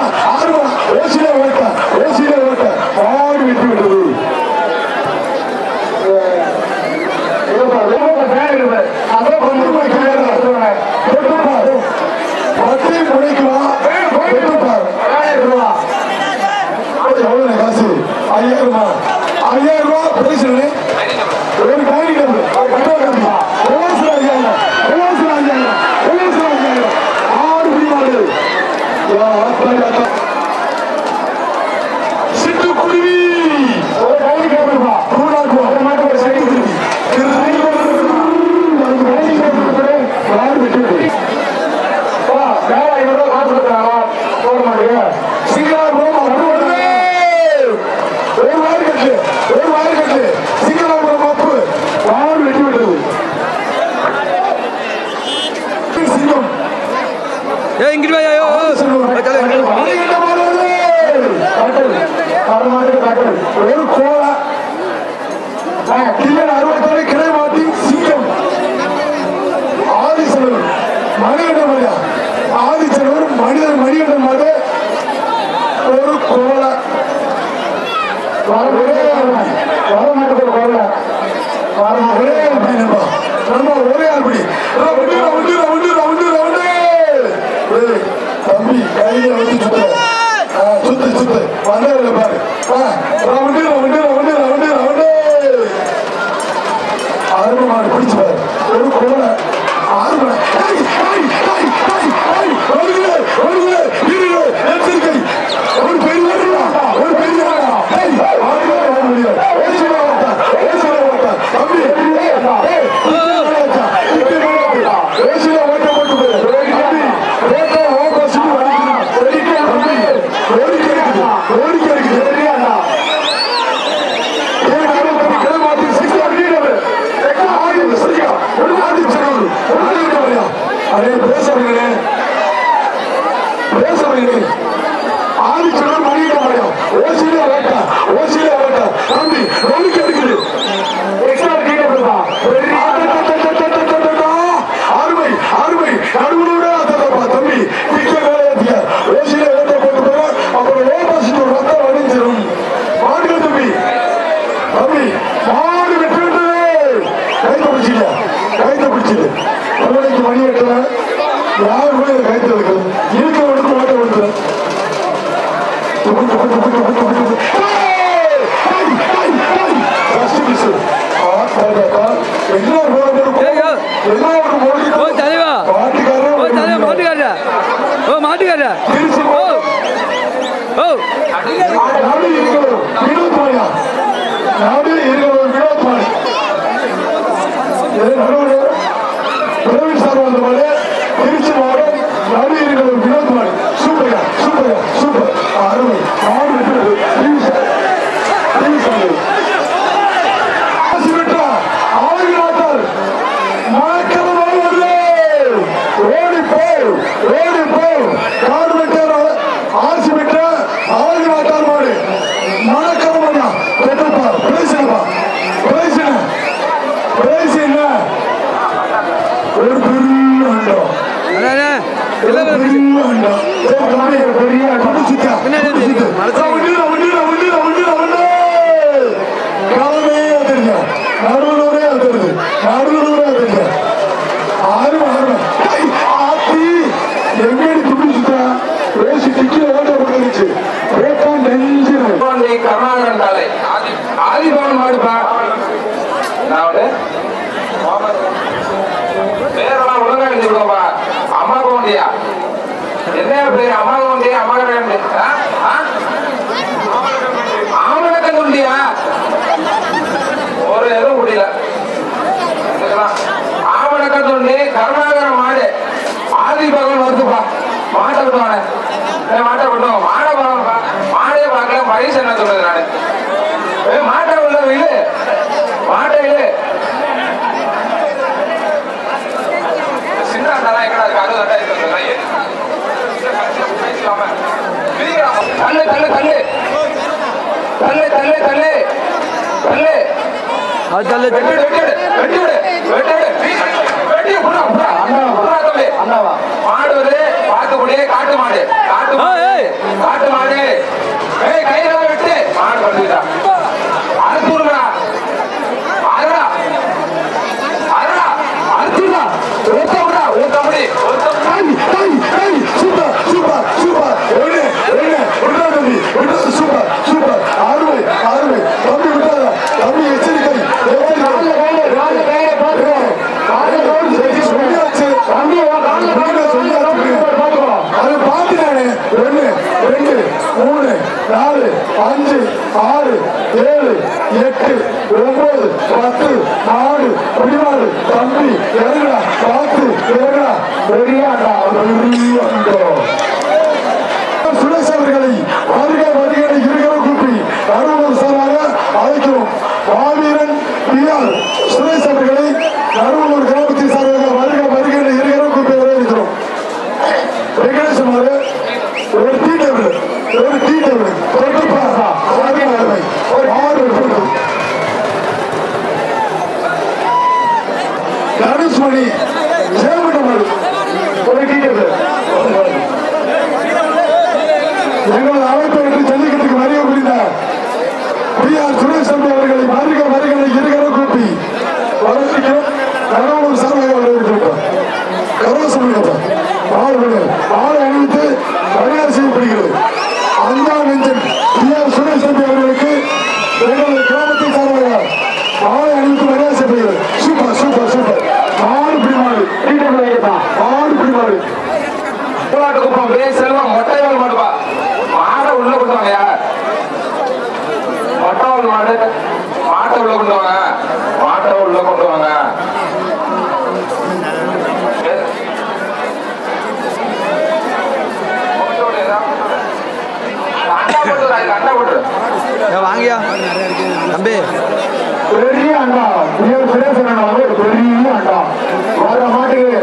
ஏ இங்கிட்டு வாயா ஐயோ ஒரு கோலா கிளியன் அறுபத்தொரு கிளை மாட்டி சிங்கம் ஆதிசெல்வர் மணிகண்டன் மரியா ஆதிசெல்வர் மனிதன் மணிகண்டன் மாடு ஒரு கோலா ஒரே வர மாட்டேன் கோலா ஒரே ஆள் பையனப்பா நம்ம ஒரே ஆள் படி round round round round round ஏய், தம்பி கையில வச்சு சுத்த ஆ, சுத்து சுத்து வந்தவரை பாரு ஆ, round round round round round அருமை மாடு பிடிச்சு பாரு ஒரு கோலை அருமை ஏய், ஏய், ஏய், ஏய், ஏய், வருகிறே, வருகிறே, இருகிறே, எச்சரிக்கை. ஒரு பெரிய ஆடா, ஒரு பெரிய ஆடா. ஏய், ஆடுகிறே, ஆட முடியாது. ஏசுவே ஓட்டா, ஏசுவே ஓட்டா. தம்பி, ஏய், ஏய், இங்கே ஓட்டா, இங்கே ஓட்டா. ஏசுவே ஓட்ட போட்டு போயிரு. தம்பி, ஓட்ட, ஓட்ட, சும்மா வலிக்குது. தம்பி, ஓடிக்கை இருக்குது, ஓடிக்கை இருக்குது. பெரியாடா. ஏய், நானும் தம்பி, கிளை மாத்தி, சிக்ஸ் அடிக்கிறவர். எங்க ஆடி சரியா? ஒரு ஆடி சொன்னவர். ஒரு ஆடி வரலையா? அடே, பேசுறீங்களே. பேசுறீங்களே. ஆடி சொன்னவர் மணியிட முடியும். ஓசியிலே ஓட்டா, ஓசியிலே ஓட்டா. தம்பி, ரோலுக்கு எடுக்குது. எக்ஸ்ட்ரா கீழே அருமை அருமை நடுவுட அதப்பா தம்பி திக்க மேலே ஏத்திய ஓசியிலே ஓட்ட போட்டு போற அப்புறம் ஓபாசிட்டு ரத்தம் வடிஞ்சிரும் மாடுகள் தம்பி தம்பி மாடு வெற்றி விட்டது கைத்த பிடிச்சில கைத்த பிடிச்சது உடனே மணி வெட்டல யாரு கூட இதை கைத்த வைக்கல இருக்கிறவனுக்கு ஓட்ட கொடுத்துரு ஓ தலைவா ஓ தலைவா மாட்டுக்காரா ஓ மாட்டுக்காரா ஓ ஓ நாடு இருக்கிறோம் வினோத் மாயா நாடு இருக்கிறோம் வினோத் மாயா பிரவீன் சார் வந்த மாதிரி திருச்சி மாவட்டம் நாடு இருக்கிறோம் வினோத் மாயா சூப்பர்யா சூப்பர்யா சூப்பர் அருமை நாடு இருக்கிறது டிவி சார் டிவி சார் ஆசிரியட்டா ஆகிறார்கள் மணக்கிறது வருவது ஓடி போய் ஓடி போய் காடு வெட்டார் ஆசி விட்ட ஆகி மாட்டார் மாடு மணக்கிறது மணியா பெற்றப்பா பேசுங்கப்பா பேசுங்க பேசு என்ன ஒரு பெரிய அண்டம் அண்ணா ஒரு இல்லை பெரிய அண்டம் சரி, தம்பி, பெரிய அண்டம் சுத்தா பின்னாடி இருக்கு. மரத்துல round round round round round களமே அதிருங்க நடுவரே அதிருது நடுவரே அதிருங்க ஆறு ஆறு டேய், ஆத்தி எங்கடி துப்பி சுத்தா பேசி டிக்கி ஓட்ட போட்டுருச்சு ஓட்டா நெஞ்சிரு பாண்டி கருணாகரன் காலை ஆதி ஆதிபவன் மாடுப்பா நான் பேரெல்லாம் ஒழுங்கா எழுதிக்கோப்பா அம்மா கவுண்டியா என்ன பேரு அம்மா கவுண்டியா அம்மா கவுண்டி ஆமணக்கன் உண்டியா ஒரு எதுவும் முடியல ஆமணக்கன் உண்டி கருணாகர மாடு ஆதிபகன் வருதுப்பா மாட்டை விட்டுவானே ஏய், மாட்டை விட்டுவோம் மாடை பார்க்கலப்பா மாடே பார்க்கல பரிசு என்ன சொல்றது நானு ஏய், மாட்டை உள்ள இழு மாட்டை இழு சின்ன அண்ணா எங்கடா இருக்கு அறுபது அட்டா இருக்கு தள்ளு தள்ளு தள்ளு தள்ளு தள்ளு தள்ளு தள்ளு அது தள்ள வெட்டி விடு, வெட்டி விடு, வெட்டி விடு, வெட்டி விடு. வெட்டி புறா, புறா. புறா தம்பி. மாடு வருது, பார்த்து புடி, காட்டு மாடு காட்டு மாடு ஏய், ஏய். காட்டு மாடு ஏய் கையில விட்டு மாடு வந்துட்டா அறுத்து விடுங்கடா அருடா அருடா அறுத்துடா ஊத்த விடா ஊத்த முடி ஊத்த முடி டேய், டேய், டேய், சூப்பர் சூப்பர் சூப்பர் ஒண்ணு ஒண்ணு விட்டா தம்பி விட்டா சூப்பர் சூப்பர் அருமை அருமை தம்பி விட்டாத தம்பி எச்சரிக்கை எச்சரிக்கை சொல்லியாச்சு சொல்லியாச்சு அதை பார்த்துட்டானே ஒண்ணு ரெண்டு மூணு நாலு அஞ்சு ஆறு ஏழு எட்டு ஒன்பது பத்து நாலு பதினாலு தம்பி இறங்குடா பார்த்து இறங்குடா பெரியாடா பெரியாண்டோ சுரேஷ் அவர்களை வருக வருக இருக்கிற கூப்பி நடுவர் சாராக அழைக்கிறோம் மாவீரன் பிஆர் சுரேஷ் அவர்களை நடுவலூர் கிராமத்தின் சார்பாக வருக வருக இருக்கிற கூப்பி வரவேற்கிறோம் வெங்கடேசன் மாறு ஒரு டீ டேபிள் ஒரு டீ டேபிள் தொட்டுப்பா ஆறு அறுவை ஆறு வெற்றி தனுஷ்மணி சேவட்ட மாடு ஒரு டீ டேபிள் எங்களது அமைப்பை என்று ஜல்லிக்கட்டுக்கு வருகை புரிந்த பி ஆர் சுரேஷ் தம்பி அவர்களை வருக வருகளை இருகர கூப்பி வரவேற்கிறோம் கடவுள் சார்பாக வரவேற்கிறோம் கரோசம் ஆளுநர் ஆளை அணிவித்து மரியாதை செய்யப்படுகிறது அண்ணா நெஞ்சன் பி ஆர் சுரேஷ் தம்பி அவர்களுக்கு எங்களது கிராமத்தின் சார்பாக ஆளை அணிவித்து மரியாதை செய்யப்படுகிறது சூப்பர் சூப்பர் சூப்பர் ஆறு பிடிமாடு ஆறு பிடிமாடு பூலாட்டு குப்பம் வே செல்வம் மொட்டைவால் மாடுப்பா மாடை உள்ள கொண்டு வாங்கயா மொட்டைவால் மாடு மாட்டை உள்ள கொண்டு வாங்க மாட்டை உள்ள கொண்டு வாங்க அண்டா போட்டு அண்டா போட்டு ஏன் வாங்கியா தம்பி பெரிய அண்டா பி ஆர் சுரேஷ் அண்ணா வந்து ஒரு பெரிய அண்டா வர மாட்டுக்கு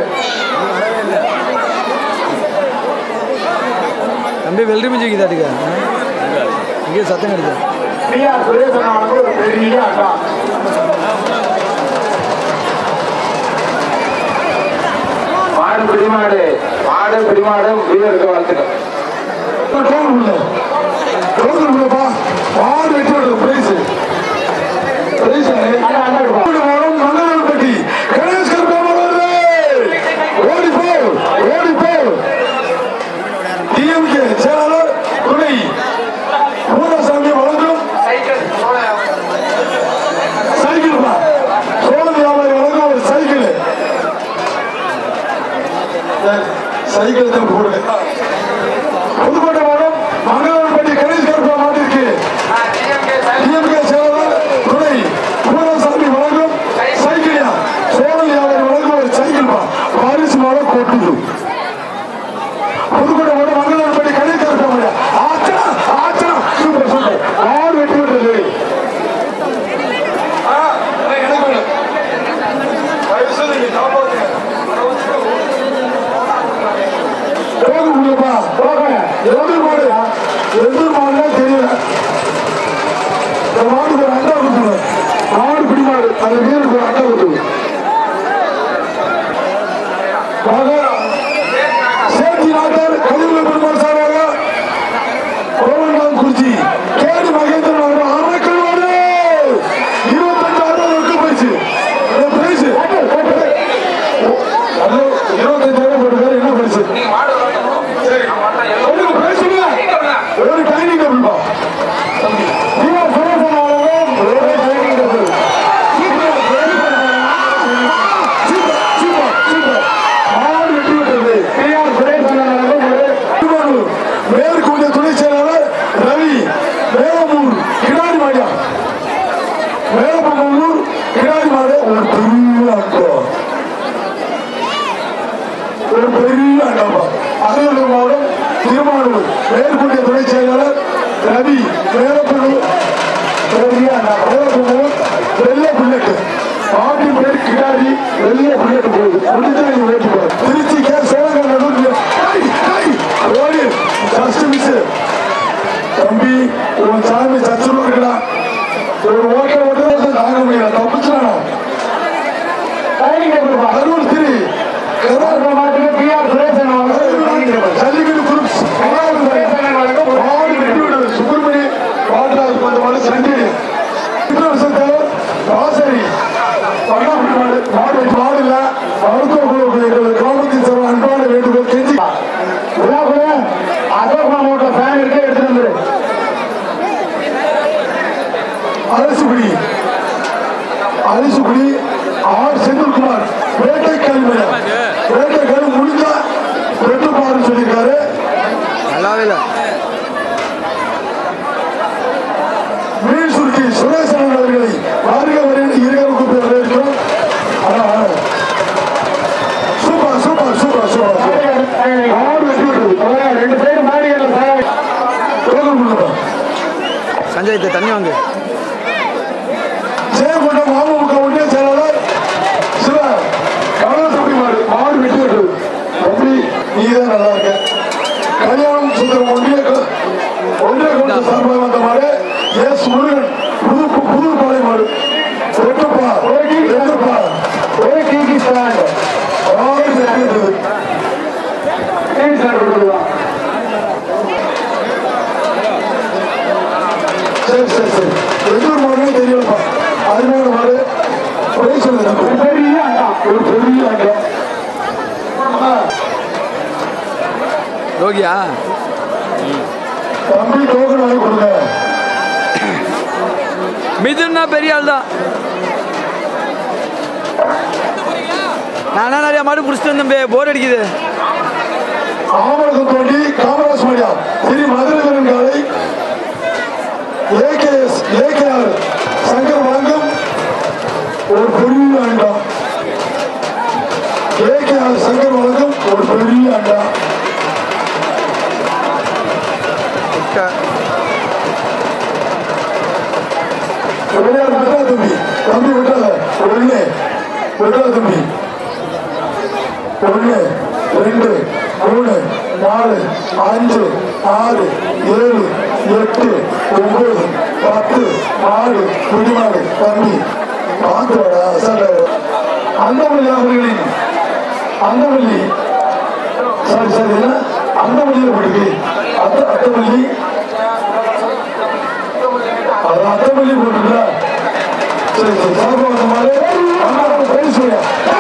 தம்பி வெள்ளரி மிஞ்சி தாட்டுக்க இங்கே சத்தம் கிடையாது பி ஆர் சுரேஷ் அண்ணா வந்து ஒரு பெரிய அண்டா மாடு பிடிமாடு மாடு பிடிமாடு வீரருக்கு வாழ்த்துக்கள் டோல் உள்ள டோல் உள்ளப்பா ஆறு வெற்றி வருது பிரைஸ் பிரைஸ் வரும் மங்களப்பட்டி கணேஷ் கருப்பாமல் வருது ஓடி போ ஓடி போ டிஎம்கே செயலாளர் துணை பூரசாமி வழங்கும் சைக்கிள் பா சோழ வியாபாரி வழங்கும் ஒரு சைக்கிள் சைக்கிள் தான் போடுங்க புதுக்கோட்டை மாவட்டம் மங்களப்பட்டி கணேஷ் கருப்பா மாட்டிற்கு டிஎம்கே செயலாளர் துணை பூரசாமி வழங்கும் சைக்கிளியா சோழ வியாபாரி வழங்கும் ஒரு சைக்கிள் பா பாரிசு மாவட்டம் கொட்டுது புதுக்கோட்டை மாவட்டம் மங்களப்பட்டி கணேஷ் கருப்பா மாடியா ஆச்சனா ஆச்சனா சூப்பர் சூப்பர் ஆறு வெற்றி பெற்றது ஆ, எனக்கு வேணும். தயவு செய்து நீங்க காப்பாத்துங்க. போக முடியுமா போக எதிர் மாடு எதிர் மாடுனா தெரியல இந்த மாட்டுக்கு ஒரு அண்டா கொடுத்துருவேன் மாடு பிடி மாடு அந்த வீருக்கு ஒரு அண்டா கொடுத்துருவேன் சேத்தி நாட்டார் கதிர்ல பெருமாள் சாராக கோவல்காம் குறிச்சி கேடி மகேந்திரன் அவர்கள் அரக்கல் மாடு இருபத்தஞ்சாயிரம் ஒர்க்கு போயிடுச்சு இந்த பிரைஸ் ஹலோ இருபத்தஞ்சாயிரம் போட்டுக்காரு என்ன பிரைஸ் நீங்க மாடு வரணும். சரி மாட்டை எல்லாம் உங்களுக்கு பிரைஸ் சொல்லுங்க ஒரு டைனிங் டேபிள் பா நீங்க சுரேசன் அவர்கள் ஒரு dining table super super super ஆறு வெற்றி விட்டது பி ஆர் சுரேசன் அவர்கள் ஒரு மேற்கொண்ட துணை செயலாளர் ரவி வேலமூர் கிடாரி மாடியா வேலமூர் கிடாரி மாடு ஒரு பெரிய அங்கம் ஒரு பெரிய அண்டப்பா அரியலூர் மாவட்டம் திருமாவளூர் மேற்கொண்ட துணை செயலாளர் ரவி வேலப்பள்ளூர் பெரிய அண்டா வேலப்பள்ளூர் வெள்ளை புல்லட்டு ஆட்டின் பேர் கிடாரி வெள்ளை புல்லட்டு போகுது முடிஞ்சா நீங்க ஓட்டு போகுது திருச்சி கே சோழகர் நடுவில் ஓடி ஜஸ்ட் மிஸ் தம்பி உன் சாமி சச்சுருவா இருக்கடா ஒரு ஓட்ட ஓட்ட தாங்க முடியல தப்பிச்சுடா கரூர் திரு கரூர் மாட்டுக்கு P R Suresan Jallikattu groups Subramani பாட்ராஜ் கொண்ட சண்டிகை வாசரி மாடு மாடு மாடு இல்ல மருத்துவ குழு எங்கள் கிராமத்தின் சிறந்த அன்பான வேண்டுகோள் கெஞ்சி அசோக் மாவட்ட ஃபேன் இருக்கே எடுத்துட்டு வந்துரு அரசுபடி அரசுபடி ஆர் செந்தில்குமார் வேட்டை கல்வியா வேட்டை கல்வி முடிஞ்சா பெற்று பாருன்னு சொல்லியிருக்காரு நல்லாவே இல்லை மீன் சுருட்டி சுரேசன் அவர்களை வருக வரையில் இருகரம் கூப்பி வரவேற்கிறோம் ஆனா, சூப்பர் சூப்பர் சூப்பர் சூப்பர் ஆறு வெற்றி விட்டது ரெண்டு பேரும் மாடிகள் டோக்கன் கொடுப்பா சஞ்சய் இந்த தண்ணி வாங்கு ஜெயங்கொண்டம் அமமுக ஒன்றிய செயலாளர் சிவ கவனம் தம்பி மாடு மாடு வெற்றி விட்டது தம்பி நீ இதை தான் நல்லா இருக்கு கல்யாணம் சுந்தரம் ஒன்றிய க- ஒன்றிய கவுண்ட சார்பாக வந்த மாடு எஸ் முருகன் புது புது பாலை மாடு எட்டுப்பா எட்டுப்பா ஒரு டிவி ஸ்டாண்ட் ஆறு செகண்ட் டிவி ஸ்டாண்ட் கொடுக்கலாம் சரி சரி சரி எந்தூர் மாடுனே தெரியலப்பா அருமையான மாடு பிரைஸ் ஒரு எனக்கு பெரிய அண்டா ஒரு பெரிய அண்டம் யோகியா தம்பி டோக்கன் வாங்கி கொடுங்க மிதுன்னா பெரிய ஆள் தான் நானா நிறைய மாடு பிடிச்சிட்டு வந்தேன் போர் அடிக்குது ஆமரகம் தோண்டி காமராஜ் மாடியா திரு மதுரவீரன் காலை ஏகேஎஸ் ஏகேஆர் சங்கர் வழங்கும் ஒரு பெரிய அண்டா ஏகேஆர் சங்கர் வழங்கும் ஒரு பெரிய அண்டா விளையாடு விட்டா தம்பி தம்பி விட்டாத ஒண்ணு விட்டா தம்பி ஒண்ணு ரெண்டு மூணு நாலு அஞ்சு ஆறு ஏழு எட்டு ஒன்பது பத்து ஆறு குடிமாடு தம்பி பார்த்து வாடா அசால்ட்டா இரு. அந்தமல்லி அவர்களின் அந்தமல்லி சரி சரி என்ன அந்தமல்லியில் போட்டுக்கு அத்த அத்தமல்லி அது அத்தமல்லி போட்டுக்கல சரி சரி சாப்பிட வந்த மாதிரி அம்மா பிரைஸ் சொல்லுங்க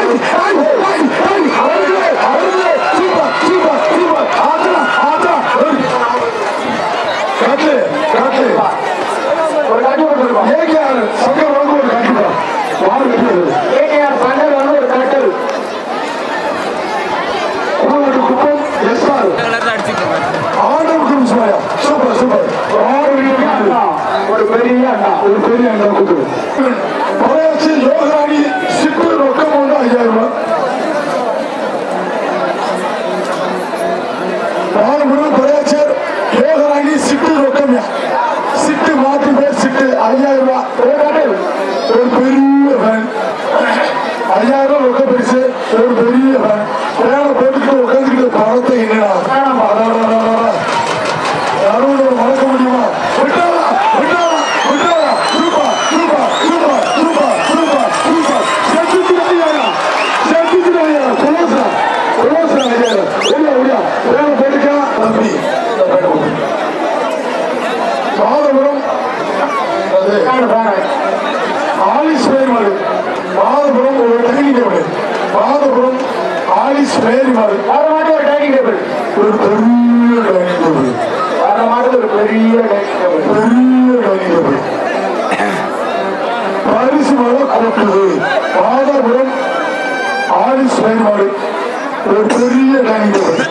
காட்டு காட்டு ஒரு காட்டி கொடுத்துருக்கோம் ஏகேஆர் சங்கர் வாங்க ஒரு காட்டுப்பா வாங்க கட்டுறது ஏகேஆர் சண்டல் வந்து ஒரு கட்டல் குப்பம் குப்பம் எஸ்ஆர் ஆண்டவர் குருசுமாயா சூப்பர் சூப்பர் ஆறு அண்டா. ஒரு பெரிய அண்டா ஒரு பெரிய அண்ணன் குத்து பழையாச்சி யோகாணி சிப்பு ரொக்கம் வந்து ஐயாயிரம் ரூபாய் பாலமுருகன் பழையாச்சர் யோகராணி சிட்டு ரொக்கம் சிட்டு மாத்தி பேர் சிட்டு ஐயாயிரம் ரூபாய் ஒரு காட்டு ஒரு பெரிய வேன் ஐயாயிரம் ரூபாய் ரொக்க பரிசு ஒரு பெரிய வேன் வேலை போட்டுக்கிட்டு உட்காந்துக்கிட்டு பணத்தை என்னடா யாரும் வளர்க்க முடியுமா விட்டாளா விட்டாளா விட்டாளா ரூபா ரூபா ரூபா ரூபா ரூபா ரூபா செத்துக்கிறாயா செத்துக்கிறாயா குலோசா குலோசா ஐயா ஒடியா ஒடியா வேலை போட்டுக்கா தம்பி இந்த பேட்டை போட்டு. மாதபுரம் அது ஆலிஸ் மேரி மாடு மாதபுரம் ஒரு dining table Madhapuram Alice Mary மாடு வர மாட்டு ஒரு டைனிங் டேபிள் ஒரு பெரிய டைனிங் டேபிள் வர மாட்டு ஒரு பெரிய டைனிங் டேபிள் பெரிய டைனிங் டேபிள் பரிசு மலை கூட்டுது மாதாபுரம் ஆலிஸ் மேம்பாடு ஒரு பெரிய டைனிங் டேபிள்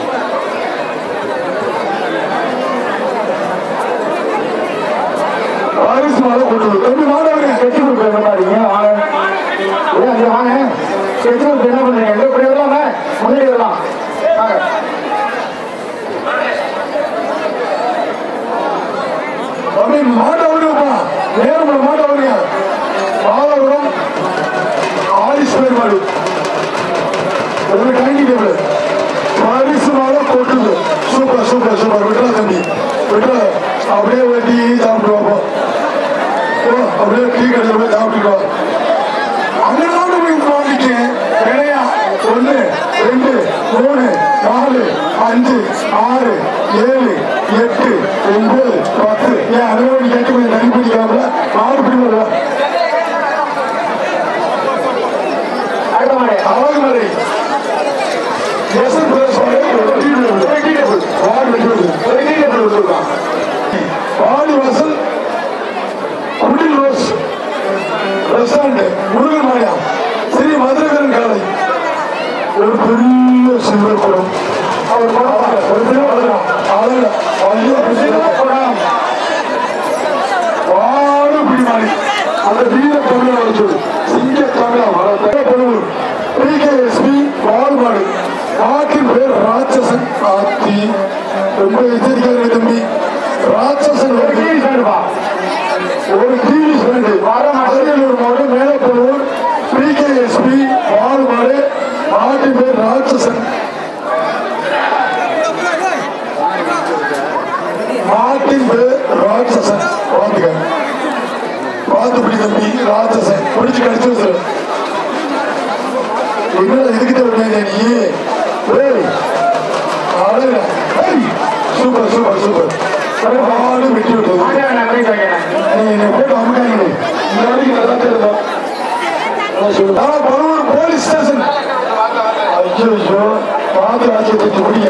பரிசு மலை கூட்டுது தம்பி மாதாவரே கெட்டி கொடுக்குற மாதிரிங்க வாங்க ஏன் அங்க வாங்க கெட்டி கொடுத்து என்ன பண்றீங்க எங்க இப்படி வரலாமா முன்னாடி வரலாம் வாங்க தம்பி மாட்ட வருங்கப்பா நேரம் மாட்ட வருங்க மாதாபுரம் ஆலிஸ் மேம்பாடு ஒரு டைனிங் டேபிள் பரிசு மலை கூட்டுது சூப்பர் சூப்பர் சூப்பர் விட்டுறா தம்பி விட்டுறா அப்படியே வெட்டி சாப்பிடுவோம் ஓ அப்படியே டீ கடையில் போய் சாப்பிட்டுக்கோ அங்கதான் போய் வாங்கிட்டேன் விலையா ஒன்று ரெண்டு மூணு நாலு அஞ்சு ஆறு ஏழு எட்டு ஒன்பது பத்து ஏன் அதை நீ கேட்டு கொஞ்சம் தண்ணி பிடிக்காமல ஆறு பிடிக்கல அடுத்த மாடு அழகு மலை எஸ்என் பிரதேஷ் ஒரு டீ டேபிள் வார்டு வெட்டி ஒரு டீ டேபிள் கொடுத்துருக்கான் வாடி வாசல் குடில் ரோஸ் ரெஸ்டாரண்ட் முருகன் மாயா ஸ்ரீ மதுரகரன் காலை ஒரு பெரிய சில்வர் குடம் அவர் படம் ஒரு பெரிய படம் அழகு ஐயோ சில்வர் குடம் வாடு பிடிமாறி அந்த வீர தமிழை வச்சு சிங்க தமிழா வளர்த்த பிகேஎஸ்பி வாழ்மாடு நாட்டின் பேர் ராட்சசன் ஆத்தி ரொம்ப எச்சரிக்கையாக தம்பி ராட்சசன் ஒரு டீ சாடுப்பா ஒரு டிவி ஸ்டாண்டு அரியலூர் மாடு மேலப்பலூர் பிகேஎஸ்பி வாழ்மாடு நாட்டின் பேர் ராட்சசன் பிடி தம்பி ராட்சசன் பிடிச்சு கடிச்சு வச்சிரு என்னடா இதுக்கிட்ட விடுங்க நீ ஏய் அழகா ஏய் சூப்பர் சூப்பர் சூப்பர் ஆடு வெட்டி விட்டது நீ என்னை போட்டு அமுக்காங்க இந்த வரைக்கும் நல்லா தெரியும் ஆனா பரவூர் போலீஸ் ஸ்டேஷன் ஐயோ ஐயோ பாத்து ராஜ்யத்தை பிடிங்க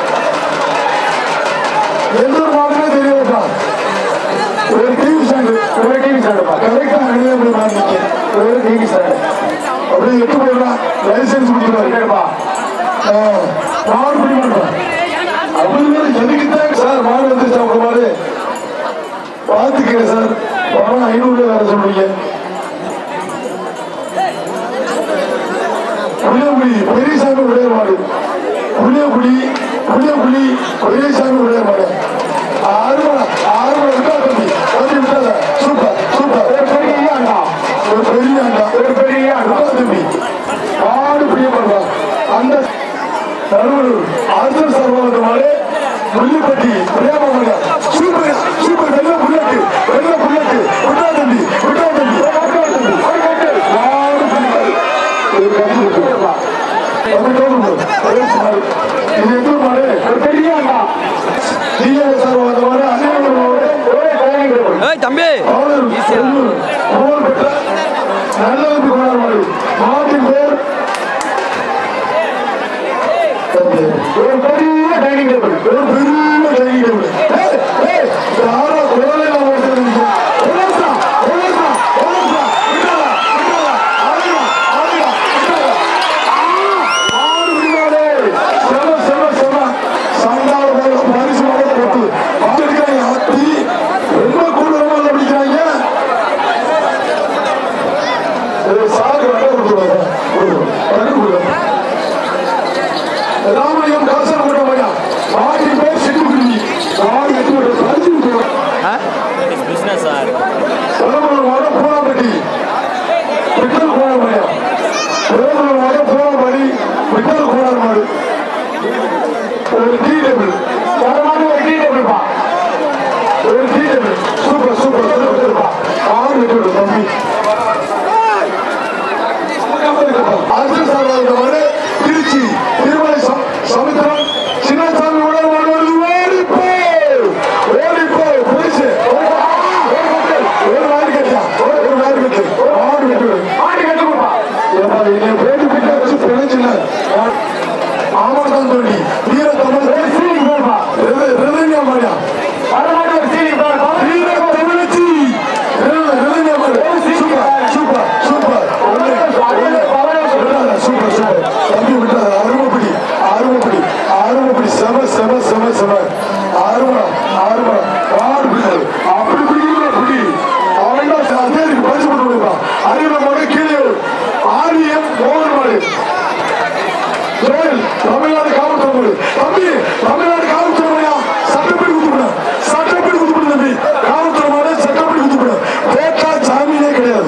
எந்த ஒரு மாவட்டமே தெரியலப்பா ஒரு டிவி ஸ்டாண்டு ஒரு டிவி ஸ்டாண்டுப்பா கரெக்டா அணியா போய் மாறிங்க ஒரு டிவி ஸ்டாண்டு அப்படியே எட்டு போயிடலாம் லைசன்ஸ் கொடுத்துருவாரு சரிப்பா மாடு பிடி மாட்டோம் அப்படி எதுக்கு தான் சார் மாடு வந்துருச்சு அவங்க மாடு பார்த்துக்கிறேன் சார் பணம் ஐநூறு வேற சொல்றீங்க புளியங்குடி பெரியசாமி உடைய மாடு புளியங்குடி புளியங்குடி பெரியசாமி உடைய மாடு ஆறுமலை ஆறுமலை விட்டா தம்பி தம்பி விட்டாத சூப்பர் சூப்பர் ஒரு பெரிய அண்டா ஒரு பெரிய அண்டா ஒரு பெரிய அண்டா விட்டா தம்பி மாடு பிரியப்படுறா அந்த நடுவலூர் ஆர்த்தர் சர்வாத மாடு முள்ளிப்பட்டி பிரியாமலையா சூப்பர் சூப்பர் வெள்ள புல்லட்டு வெள்ள புல்லட்டு விட்டா தம்பி விட்டா தம்பி விட்டா தம்பி மாடு பிரியப்படுறா ஒரு கை கொடுத்துருப்பா அது தோணும் இது எந்த மாடு ஒரு பெரிய அண்டா டிஎஸ் சர்வாத மாடு அனைவரும் மாடு ஒரே டைனிங் டேபிள் ஏய் தம்பி ஆளுநர் செல்லூர் புகழ் பெற்ற நல்லதம்பி குமார் மாடு மாட்டின் பேர் தம்பி ஒரு பெரிய டைனிங் டேபிள் ஒரு பெரிய டைனிங் டேபிள் ஏய், ஏய், யாரோ குரலை நான் ஓட்டுறீங்க. ஒழுங்கா, ஒழுங்கா, ஒழுங்கா. விடாதா, விடாதா. அழகா, அழகா, விடாதா. ஆ, ஆறு விடுவாடே. செம, செம, செம. சண்டால போல பரிசு வாங்க போட்டு. வாங்கிருக்காங்க, ஆத்தி. ரொம்ப கூடுதலமா அதை பிடிக்கிறாங்க. ஏய், சாரு வர கொடுத்துருவாங்க. கொடுத்துரு. தண்ணி கொடுங்க. ராமலிங்கம் காசர் போட்ட பையன் மாட்டின் பேர் சிட்டுக்குருவி மாடு எட்டு பேர் பறிச்சு விட்டுருவான் பிசினஸ் சார் பெருமளூர் மாடு பூனாப்பட்டி விட்டல் கோணர் பையன் பெருமளூர் மாடு பூனாப்பட்டி விட்டல் கோணர் மாடு ஒரு டீ டேபிள் தரமான ஒரு டீ டேபிள்ப்பா ஒரு tea table super super super ஆறு விட்டு விடு தம்பி அரசு சார்பாக மாடு திருச்சி திருமலை சம்- சமுத்திரம் சின்னசாமி உடல் மாடு வருது ஓடிப்போ ஓடிப்போ போலீஸ் ஒரு மாடு கட்டியா ஒரு மாடு கட்டு மாடு கட்டு விடு மாட்டு கட்டு கொடுப்பா ஏப்பா, என்னை பேட்டி பிடிக்க வச்சு பிழைச்சுல. ஆமாதான் தோழி வீர தமிழ் சீலிங் போடுப்பா ரெவன்யூ மாடியா தரமான ஒரு சீலிங் போடுப்பா வீர தமிழச்சி ரெவன்யூ மாடு சூப்பர் சூப்பர் சூப்பர் ஒண்ணு, ஒண்ணு. விடாத, சூப்பர் சூப்பர் தம்பி விட்டாத அருமைப்படி அருமைப்படி அருமைப்படி செம செம செம செம அருமடா அருமடா ஆறு பிடிக்காது அப்படி பிடிக்கல பிடி அவன் தான் அதே இருக்கு பரிசு போட்டு விடுவான் அறிவு மாடு கீழே ஆரியம் மோகன் மாடு ஜோயல் தமிழ்நாடு காவல்துறை மாடு தம்பி தமிழ்நாடு காவல்துறை மாடியா சட்டப்படி குத்துப்பட சட்டப்படி குத்துப்பட தம்பி காவல்துறை மாடு சட்டப்படி குத்துப்பட போட்டா ஜாமீனே கிடையாது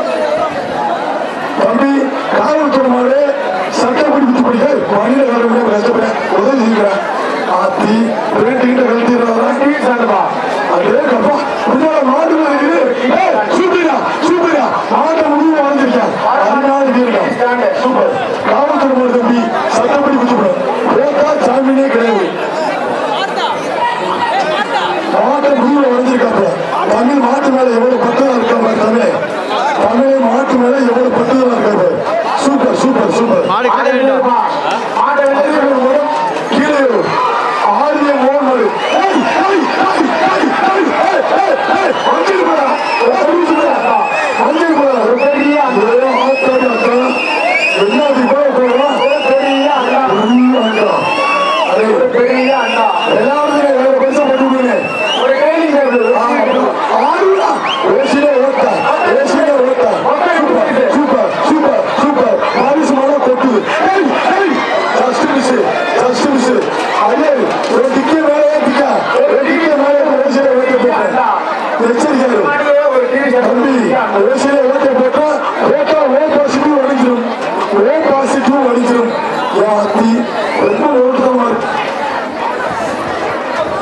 தம்பி காவல்துறை மாடு சட்டப்படி குத்துப்படிக்க வண்டியில வேற முடியாது கஷ்டப்பட உதவி செய்கிறேன் ஆத்தி பேட்டிக்கிட்ட கழட்டிடுறாரா டிவி ஸ்டாண்டுப்பா அதே கப்பா முன்னால மாட்டு மேல இருக்குது ஏய், சூப்பரா சூப்பரா மாட்டை முடிவு வாழ்ந்திருக்கேன் அதனால இருக்கேன் சூப்பர் காவல்துறை மாடு தம்பி சட்டப்படி குத்துப்படும் போட்டா ஜாமீனே கிடையாது மாட்டை முடிவு வளைஞ்சிருக்காப்ல தமிழ் மாட்டு மேல எவ்வளவு பட்டுதல் இருக்கா பாரு தமிழ் தமிழ் மாட்டு மேல எவ்வளவு பட்டுதல் இருக்கா பாரு சூப்பர் சூப்பர் சூப்பர் மாடு கடை வேண்டாம் மாட்டை வெளியே கீழே ஆரிய மோகன் மாடு ஏய், ஏய், ஏய், ஏய், ஏய், ஏய், ஏய், ஏய், அஞ்சலி போடா. ஏய், அஞ்சலி போடா. அஞ்சலி போடா. பெரிய அண்டா. ஏய், ஆத்தாடி அக்கா. என்ன இப்படி போய் உட்காருவா? பெரிய அண்டா பெரிய அண்டா. அரே, பெரிய அண்டா எல்லாரும் ஏழு பைசா போட்டு விடுங்க. ஒரு டைனிங் டேபிள் ஆ, ஆறுடா. ஏசிலே ஓட்ட. ஏசிலே ஓட்ட. Super, super, super, super. பாரிசு மழை கொட்டுது. ஏய், ஏய், just miss, just miss. ஐயே, ஒரு டிக்கி மேலே ஏத்திக்க. ஒரு டிக்கி மேலே ஏசிலே ஓட்ட போட்டு. எச்சரிக்கை இரு. ஒரு டிவி தம்பி ஏசிலே ஓட்ட போட்டா ஓட்டா ஓ பாசிட்டிவ் அடிஞ்சிடும் ஓ பாசிட்டிவ் அடிஞ்சிடும் யாத்தி ரொம்ப ஓட்டுதான்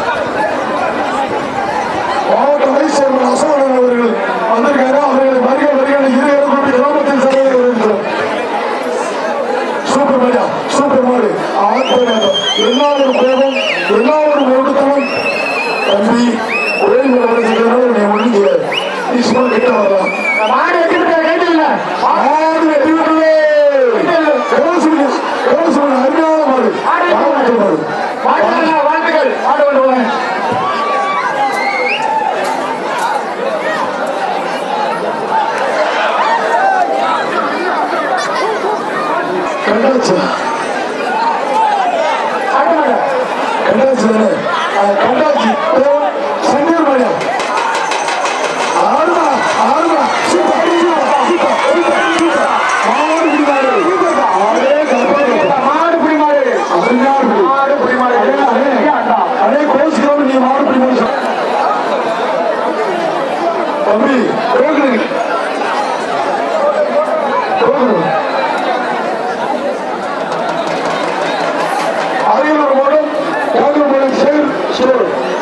என்ன ஒரு கோபம் என்ன ஒரு மூடுத்தனம் தம்பி ஒரே நிலவரத்துக்கு நீ ஒண்ணு நீ சும்மா கிட்ட வரலாம் மாடு வெட்டிவிட்டு கைது இல்ல மாடு வெட்டி விட்டது எவ்வளவு சொல்லுங்க எவ்வளவு சொல்லுங்க அருமையான மாடு மாடு மாடு மாடு வாழ்த்துக்கள் மாடு கொண்டு போங்க கண்டாச்சு மாட்டு மாடு கண்டாச்சு தானே கண்டாச்சு சண்டீர் மாடியா ஆறுமா ஆறுமா சூப்பர் சூப்பர் சூப்பர் சூப்பர் மாடு பிடிமாடு ஆடே கலப்பாடு மாடு புடி மாடு அருமையான பிடி. மாடு புடி மாடு அடே, அடே, அண்டா அடே, கோச்சுக்காம நீ மாடு பிடிமாடு சொல். தம்பி கேக்குறீங்க கேக்குறீங்க அரியலூர் மாவட்டம் காங்கிரஸ் சேர் ஸ்டோர்